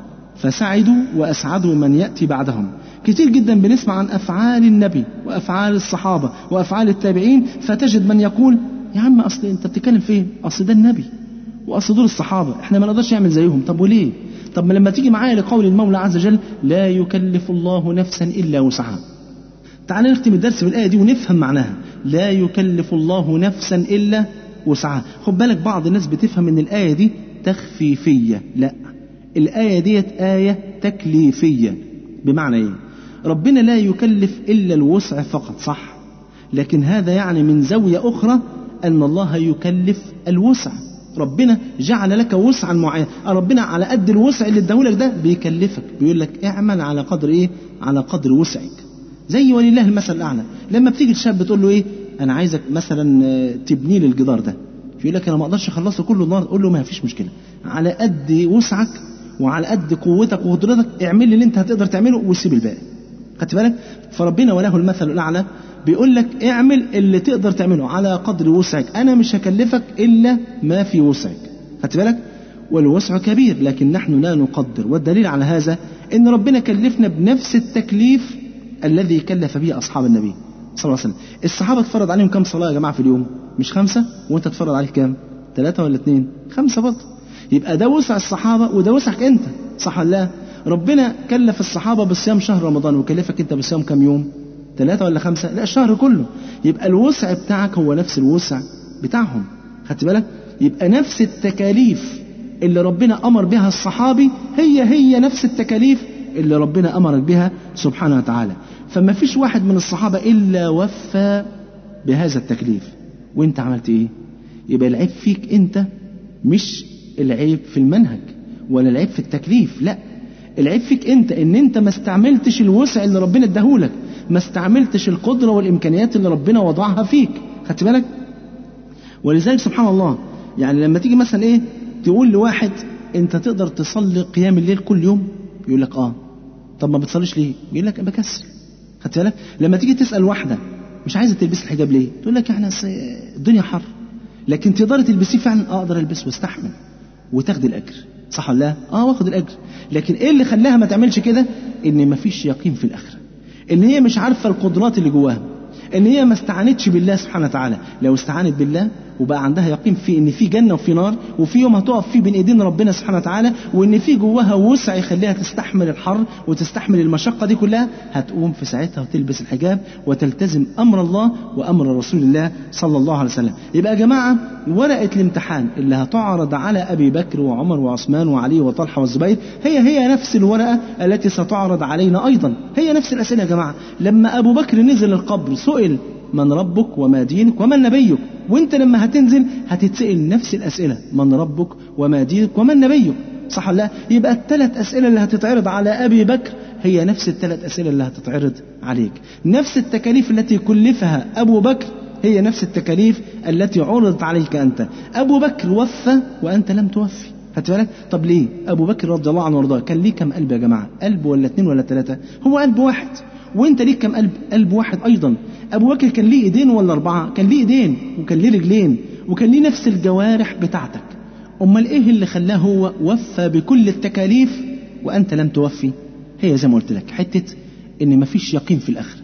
فسعدوا وأسعدوا من يأتي بعدهم كتير جدا بنسمع عن أفعال النبي وأفعال الصحابة وأفعال التابعين فتجد من يقول يا عم أصل أنت بتتكلم فين أصل ده النبي وأصل دول الصحابة إحنا ما نقدرش نعمل زيهم طب وليه طب ما لما تيجي معايا لقول المولى عز وجل لا يكلف الله نفسا إلا وسعها تعال نختم الدرس بالآية دي ونفهم معناها لا يكلف الله نفسا إلا وسعها خد بالك بعض الناس بتفهم ان الآية دي تخفيفية لا الآية ديت آية تكليفية بمعنى ايه ربنا لا يكلف إلا الوسع فقط صح لكن هذا يعني من زاوية أخرى أن الله يكلف الوسع ربنا جعل لك وسعا معين ربنا على قد الوسع اللي اداهولك ده بيكلفك بيقول لك اعمل على قدر ايه على قدر وسعك زي ولله المثل الاعلى لما بتيجي الشاب بتقول له ايه انا عايزك مثلا تبني لي الجدار ده يقول لك انا ما اقدرش اخلصه كله النهارده قول له ما فيش مشكله على قد وسعك وعلى قد قوتك وقدرتك اعمل لي اللي انت هتقدر تعمله وسيب الباقي خدت بالك فربنا وله المثل الاعلى بيقول لك اعمل اللي تقدر تعمله على قدر وسعك انا مش هكلفك الا ما في وسعك خدت بالك والوسع كبير لكن نحن لا نقدر والدليل على هذا ان ربنا كلفنا بنفس التكليف الذي كلف به اصحاب النبي صلى الله عليه وسلم الصحابه اتفرض عليهم كم صلاه يا جماعه في اليوم مش خمسه وانت تفرض عليك كام ثلاثه ولا اثنين خمسه برضه يبقى ده وسع الصحابه وده وسعك انت صح ولا لا ربنا كلف الصحابه بصيام شهر رمضان وكلفك انت بصيام كم يوم ثلاثة ولا خمسة لا الشهر كله يبقى الوسع بتاعك هو نفس الوسع بتاعهم خدت بالك يبقى نفس التكاليف اللي ربنا أمر بها الصحابي هي هي نفس التكاليف اللي ربنا أمرك بها سبحانه وتعالى فما فيش واحد من الصحابة إلا وفى بهذا التكليف وانت عملت ايه يبقى العيب فيك انت مش العيب في المنهج ولا العيب في التكليف لا العيب فيك انت ان انت ما استعملتش الوسع اللي ربنا اداهولك ما استعملتش القدرة والإمكانيات اللي ربنا وضعها فيك خدت بالك ولذلك سبحان الله يعني لما تيجي مثلا ايه تقول لواحد انت تقدر تصلي قيام الليل كل يوم يقول لك اه طب ما بتصليش ليه يقول لك بكسل خدت بالك لما تيجي تسأل واحدة مش عايزة تلبس الحجاب ليه تقول لك يعني الدنيا حر لكن تقدري تلبسيه فعلا اه اقدر البسه واستحمل وتاخد الاجر صح ولا لا اه واخد الاجر لكن ايه اللي خلاها ما تعملش كده ان مفيش يقين في الاخره ان هي مش عارفه القدرات اللي جواها ان هي ما استعانتش بالله سبحانه وتعالى لو استعانت بالله وبقى عندها يقين في ان في جنه وفي نار وفي يوم هتقف فيه بين ايدين ربنا سبحانه وتعالى وان في جواها وسع يخليها تستحمل الحر وتستحمل المشقه دي كلها هتقوم في ساعتها وتلبس الحجاب وتلتزم امر الله وامر رسول الله صلى الله عليه وسلم يبقى يا جماعه ورقه الامتحان اللي هتعرض على ابي بكر وعمر وعثمان وعلي وطلحه والزبير هي هي نفس الورقه التي ستعرض علينا ايضا هي نفس الاسئله يا جماعه لما ابو بكر نزل القبر سئل من ربك وما دينك ومن نبيك وانت لما هتنزل هتتسأل نفس الأسئلة من ربك وما دينك ومن نبيك صح ولا لا يبقى الثلاث أسئلة اللي هتتعرض على أبي بكر هي نفس الثلاث أسئلة اللي هتتعرض عليك نفس التكاليف التي كلفها أبو بكر هي نفس التكاليف التي عرضت عليك أنت أبو بكر وفى وأنت لم توفي خدت بالك؟ طب ليه؟ أبو بكر رضي الله عنه وارضاه كان ليه كم قلب يا جماعة؟ قلب ولا اثنين ولا ثلاثة؟ هو قلب واحد وأنت ليك كم قلب؟ قلب واحد أيضا أبو بكر كان ليه إيدين ولا أربعة؟ كان ليه إيدين وكان ليه رجلين وكان ليه نفس الجوارح بتاعتك. أمال إيه اللي خلاه هو وفى بكل التكاليف وأنت لم توفي؟ هي زي ما قلت لك حتة إن مفيش يقين في الآخرة.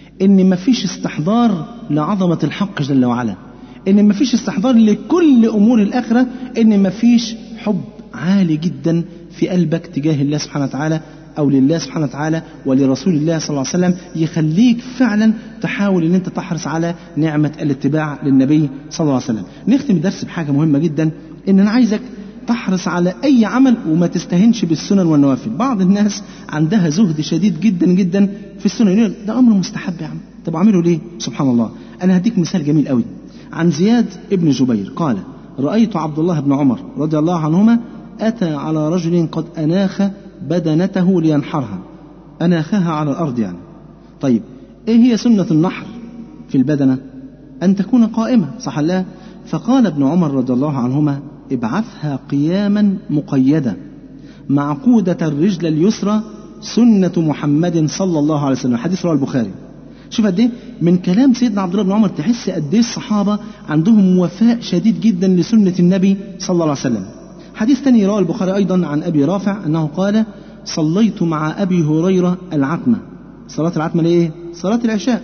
إن مفيش استحضار لعظمة الحق جل وعلا. إن مفيش استحضار لكل أمور الآخرة. إن مفيش حب عالي جدا في قلبك تجاه الله سبحانه وتعالى او لله سبحانه وتعالى ولرسول الله صلى الله عليه وسلم يخليك فعلا تحاول ان انت تحرص على نعمه الاتباع للنبي صلى الله عليه وسلم. نختم الدرس بحاجه مهمه جدا ان انا عايزك تحرص على اي عمل وما تستهنش بالسنن والنوافل. بعض الناس عندها زهد شديد جدا جدا في السنن يقول ده امر مستحب يا عم. طب اعمله ليه؟ سبحان الله. انا هديك مثال جميل قوي. عن زياد ابن جبير قال: رايت عبد الله بن عمر رضي الله عنهما اتى على رجل قد اناخ بدنته لينحرها أناخها على الأرض يعني طيب إيه هي سنة النحر في البدنة أن تكون قائمة صح لا فقال ابن عمر رضي الله عنهما ابعثها قياما مقيدة معقودة الرجل اليسرى سنة محمد صلى الله عليه وسلم حديث رواه البخاري شوف قد ايه من كلام سيدنا عبد الله بن عمر تحس قد ايه الصحابه عندهم وفاء شديد جدا لسنه النبي صلى الله عليه وسلم حديث ثاني رواه البخاري أيضا عن أبي رافع أنه قال صليت مع أبي هريرة العتمة صلاة العتمة لإيه؟ صلاة العشاء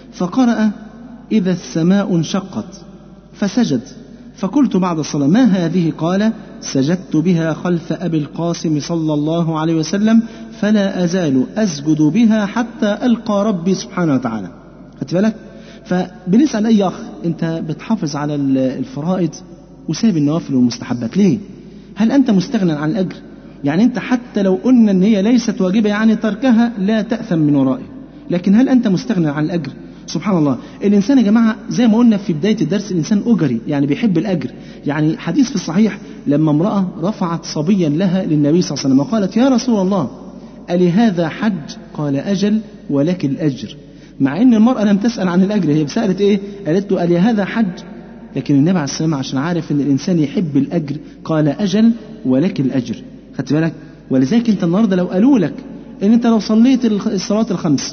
فقرأ إذا السماء انشقت فسجد فقلت بعد الصلاة ما هذه قال سجدت بها خلف أبي القاسم صلى الله عليه وسلم فلا أزال أسجد بها حتى ألقى ربي سبحانه وتعالى خدت بالك فبنسأل أي أخ أنت بتحافظ على الفرائض وسايب النوافل والمستحبات ليه هل أنت مستغنى عن الأجر يعني أنت حتى لو قلنا أن هي ليست واجبة يعني تركها لا تأثم من ورائه لكن هل أنت مستغنى عن الأجر سبحان الله الإنسان يا جماعة زي ما قلنا في بداية الدرس الإنسان أجري يعني بيحب الأجر يعني حديث في الصحيح لما امرأة رفعت صبيا لها للنبي صلى الله عليه وسلم وقالت يا رسول الله ألي هذا حج قال أجل ولك الأجر مع أن المرأة لم تسأل عن الأجر هي سألت إيه قالت له ألي هذا حج لكن النبي عليه السلام عشان عارف ان الانسان يحب الاجر قال اجل ولك الاجر خدت بالك ولذلك انت النهارده لو قالوا لك ان انت لو صليت الصلاه الخمس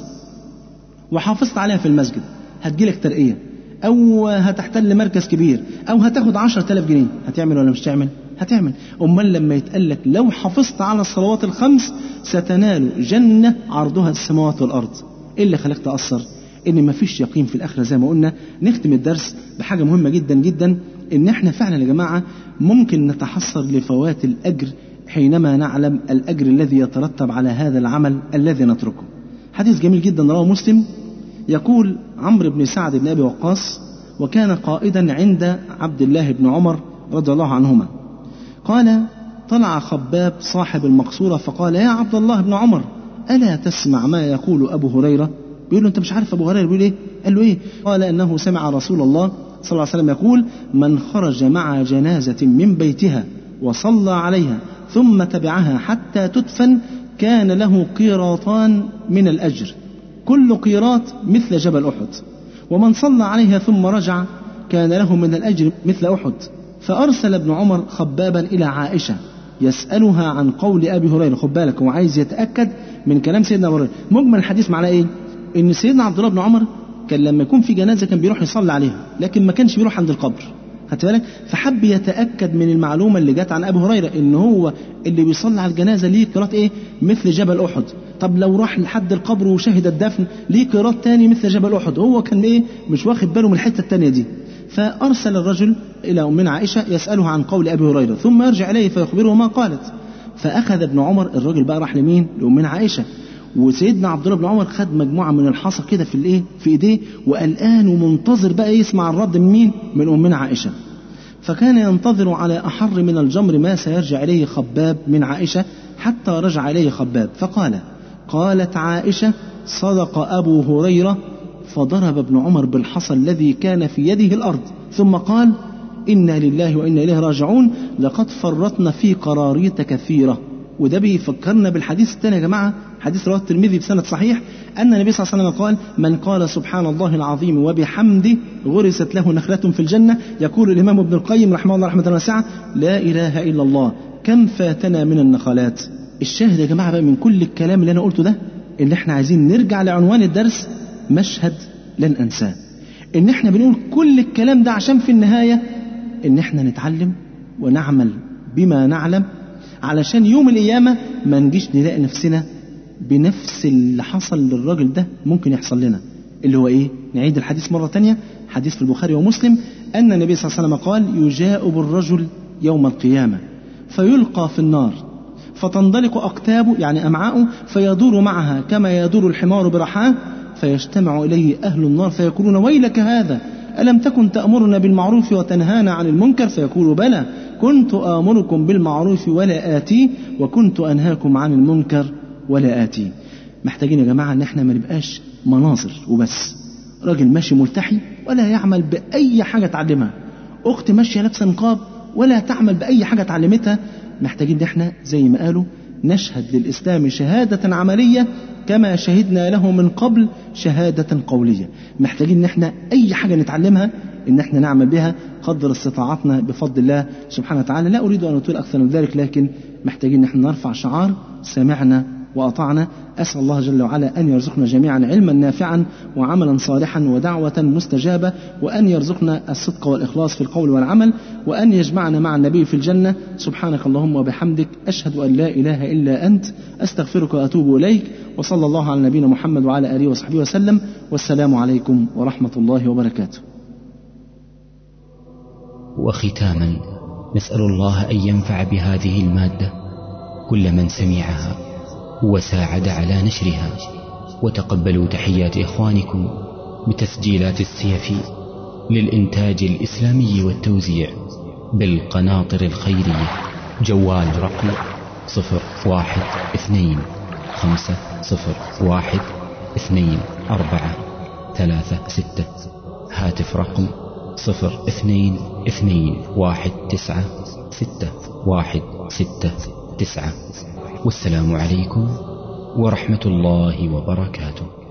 وحافظت عليها في المسجد هتجيلك ترقيه او هتحتل مركز كبير او هتاخد 10000 جنيه هتعمل ولا مش تعمل هتعمل امال لما يتقال لك لو حافظت على الصلوات الخمس ستنال جنه عرضها السماوات والارض ايه اللي خلاك تاثر ان مفيش يقين في الاخره زي ما قلنا نختم الدرس بحاجه مهمه جدا جدا ان احنا فعلا يا جماعه ممكن نتحسر لفوات الاجر حينما نعلم الاجر الذي يترتب على هذا العمل الذي نتركه حديث جميل جدا رواه مسلم يقول عمرو بن سعد بن ابي وقاص وكان قائدا عند عبد الله بن عمر رضي الله عنهما قال طلع خباب صاحب المقصوره فقال يا عبد الله بن عمر الا تسمع ما يقول ابو هريره بيقول له انت مش عارف ابو هريره بيقول ايه؟ قال له ايه؟ قال انه سمع رسول الله صلى الله عليه وسلم يقول: من خرج مع جنازه من بيتها وصلى عليها ثم تبعها حتى تدفن كان له قيراطان من الاجر. كل قيراط مثل جبل احد. ومن صلى عليها ثم رجع كان له من الاجر مثل احد. فارسل ابن عمر خبابا الى عائشه يسالها عن قول ابي هريره، خد بالك هو عايز يتاكد من كلام سيدنا ابو هريره. مجمل الحديث معناه ايه؟ ان سيدنا عبد الله بن عمر كان لما يكون في جنازه كان بيروح يصلي عليها لكن ما كانش بيروح عند القبر خدت بالك فحب يتاكد من المعلومه اللي جت عن ابي هريره ان هو اللي بيصلي على الجنازه ليه قيراط ايه مثل جبل احد طب لو راح لحد القبر وشهد الدفن ليه قيراط تاني مثل جبل احد هو كان ايه مش واخد باله من الحته التانيه دي فأرسل الرجل إلى أمنا عائشة يسألها عن قول أبي هريرة ثم يرجع إليه فيخبره ما قالت فأخذ ابن عمر الرجل بقى راح لمين لأمنا عائشة وسيدنا عبد الله بن عمر خد مجموعة من الحصى كده في الإيه في إيديه وقلقان ومنتظر بقى يسمع الرد من مين من أمنا عائشة فكان ينتظر على أحر من الجمر ما سيرجع إليه خباب من عائشة حتى رجع إليه خباب فقال قالت عائشة صدق أبو هريرة فضرب ابن عمر بالحصى الذي كان في يده الأرض ثم قال إنا لله وإنا إليه راجعون لقد فرطنا في قراريط كثيرة وده بيفكرنا بالحديث الثاني يا جماعة حديث رواه الترمذي بسند صحيح أن النبي صلى الله عليه وسلم قال من قال سبحان الله العظيم وبحمده غرست له نخلة في الجنة يقول الإمام ابن القيم رحمه الله رحمة واسعة لا إله إلا الله كم فاتنا من النخلات الشاهد يا جماعة بقى من كل الكلام اللي أنا قلته ده إن إحنا عايزين نرجع لعنوان الدرس مشهد لن أنساه إن إحنا بنقول كل الكلام ده عشان في النهاية إن إحنا نتعلم ونعمل بما نعلم علشان يوم القيامة ما نجيش نلاقي نفسنا بنفس اللي حصل للراجل ده ممكن يحصل لنا اللي هو ايه نعيد الحديث مرة تانية حديث في البخاري ومسلم أن النبي صلى الله عليه وسلم قال يجاء بالرجل يوم القيامة فيلقى في النار فتنطلق أقتابه يعني أمعاؤه فيدور معها كما يدور الحمار برحاه فيجتمع إليه أهل النار فيقولون ويلك هذا ألم تكن تأمرنا بالمعروف وتنهانا عن المنكر فيقول بلى كنت آمركم بالمعروف ولا آتيه وكنت أنهاكم عن المنكر ولا آتيه محتاجين يا جماعة إن احنا ما نبقاش مناظر وبس راجل ماشي ملتحي ولا يعمل بأي حاجة اتعلمها أخت ماشية لابسة نقاب ولا تعمل بأي حاجة اتعلمتها محتاجين إن احنا زي ما قالوا نشهد للإسلام شهادة عملية كما شهدنا له من قبل شهادة قولية محتاجين ان احنا اي حاجة نتعلمها ان احنا نعمل بها قدر استطاعتنا بفضل الله سبحانه وتعالى لا اريد ان اطيل اكثر من ذلك لكن محتاجين ان احنا نرفع شعار سمعنا وأطعنا أسأل الله جل وعلا أن يرزقنا جميعا علما نافعا وعملا صالحا ودعوة مستجابة وأن يرزقنا الصدق والإخلاص في القول والعمل وأن يجمعنا مع النبي في الجنة سبحانك اللهم وبحمدك أشهد أن لا إله إلا أنت أستغفرك وأتوب إليك وصلى الله على نبينا محمد وعلى آله وصحبه وسلم والسلام عليكم ورحمة الله وبركاته وختاما نسأل الله أن ينفع بهذه المادة كل من سمعها وساعد على نشرها وتقبلوا تحيات إخوانكم بتسجيلات السيف للإنتاج الإسلامي والتوزيع بالقناطر الخيرية جوال رقم صفر واحد اثنين خمسة صفر واحد اثنين أربعة ثلاثة ستة هاتف رقم صفر اثنين اثنين واحد تسعة ستة واحد ستة تسعة والسلام عليكم ورحمة الله وبركاته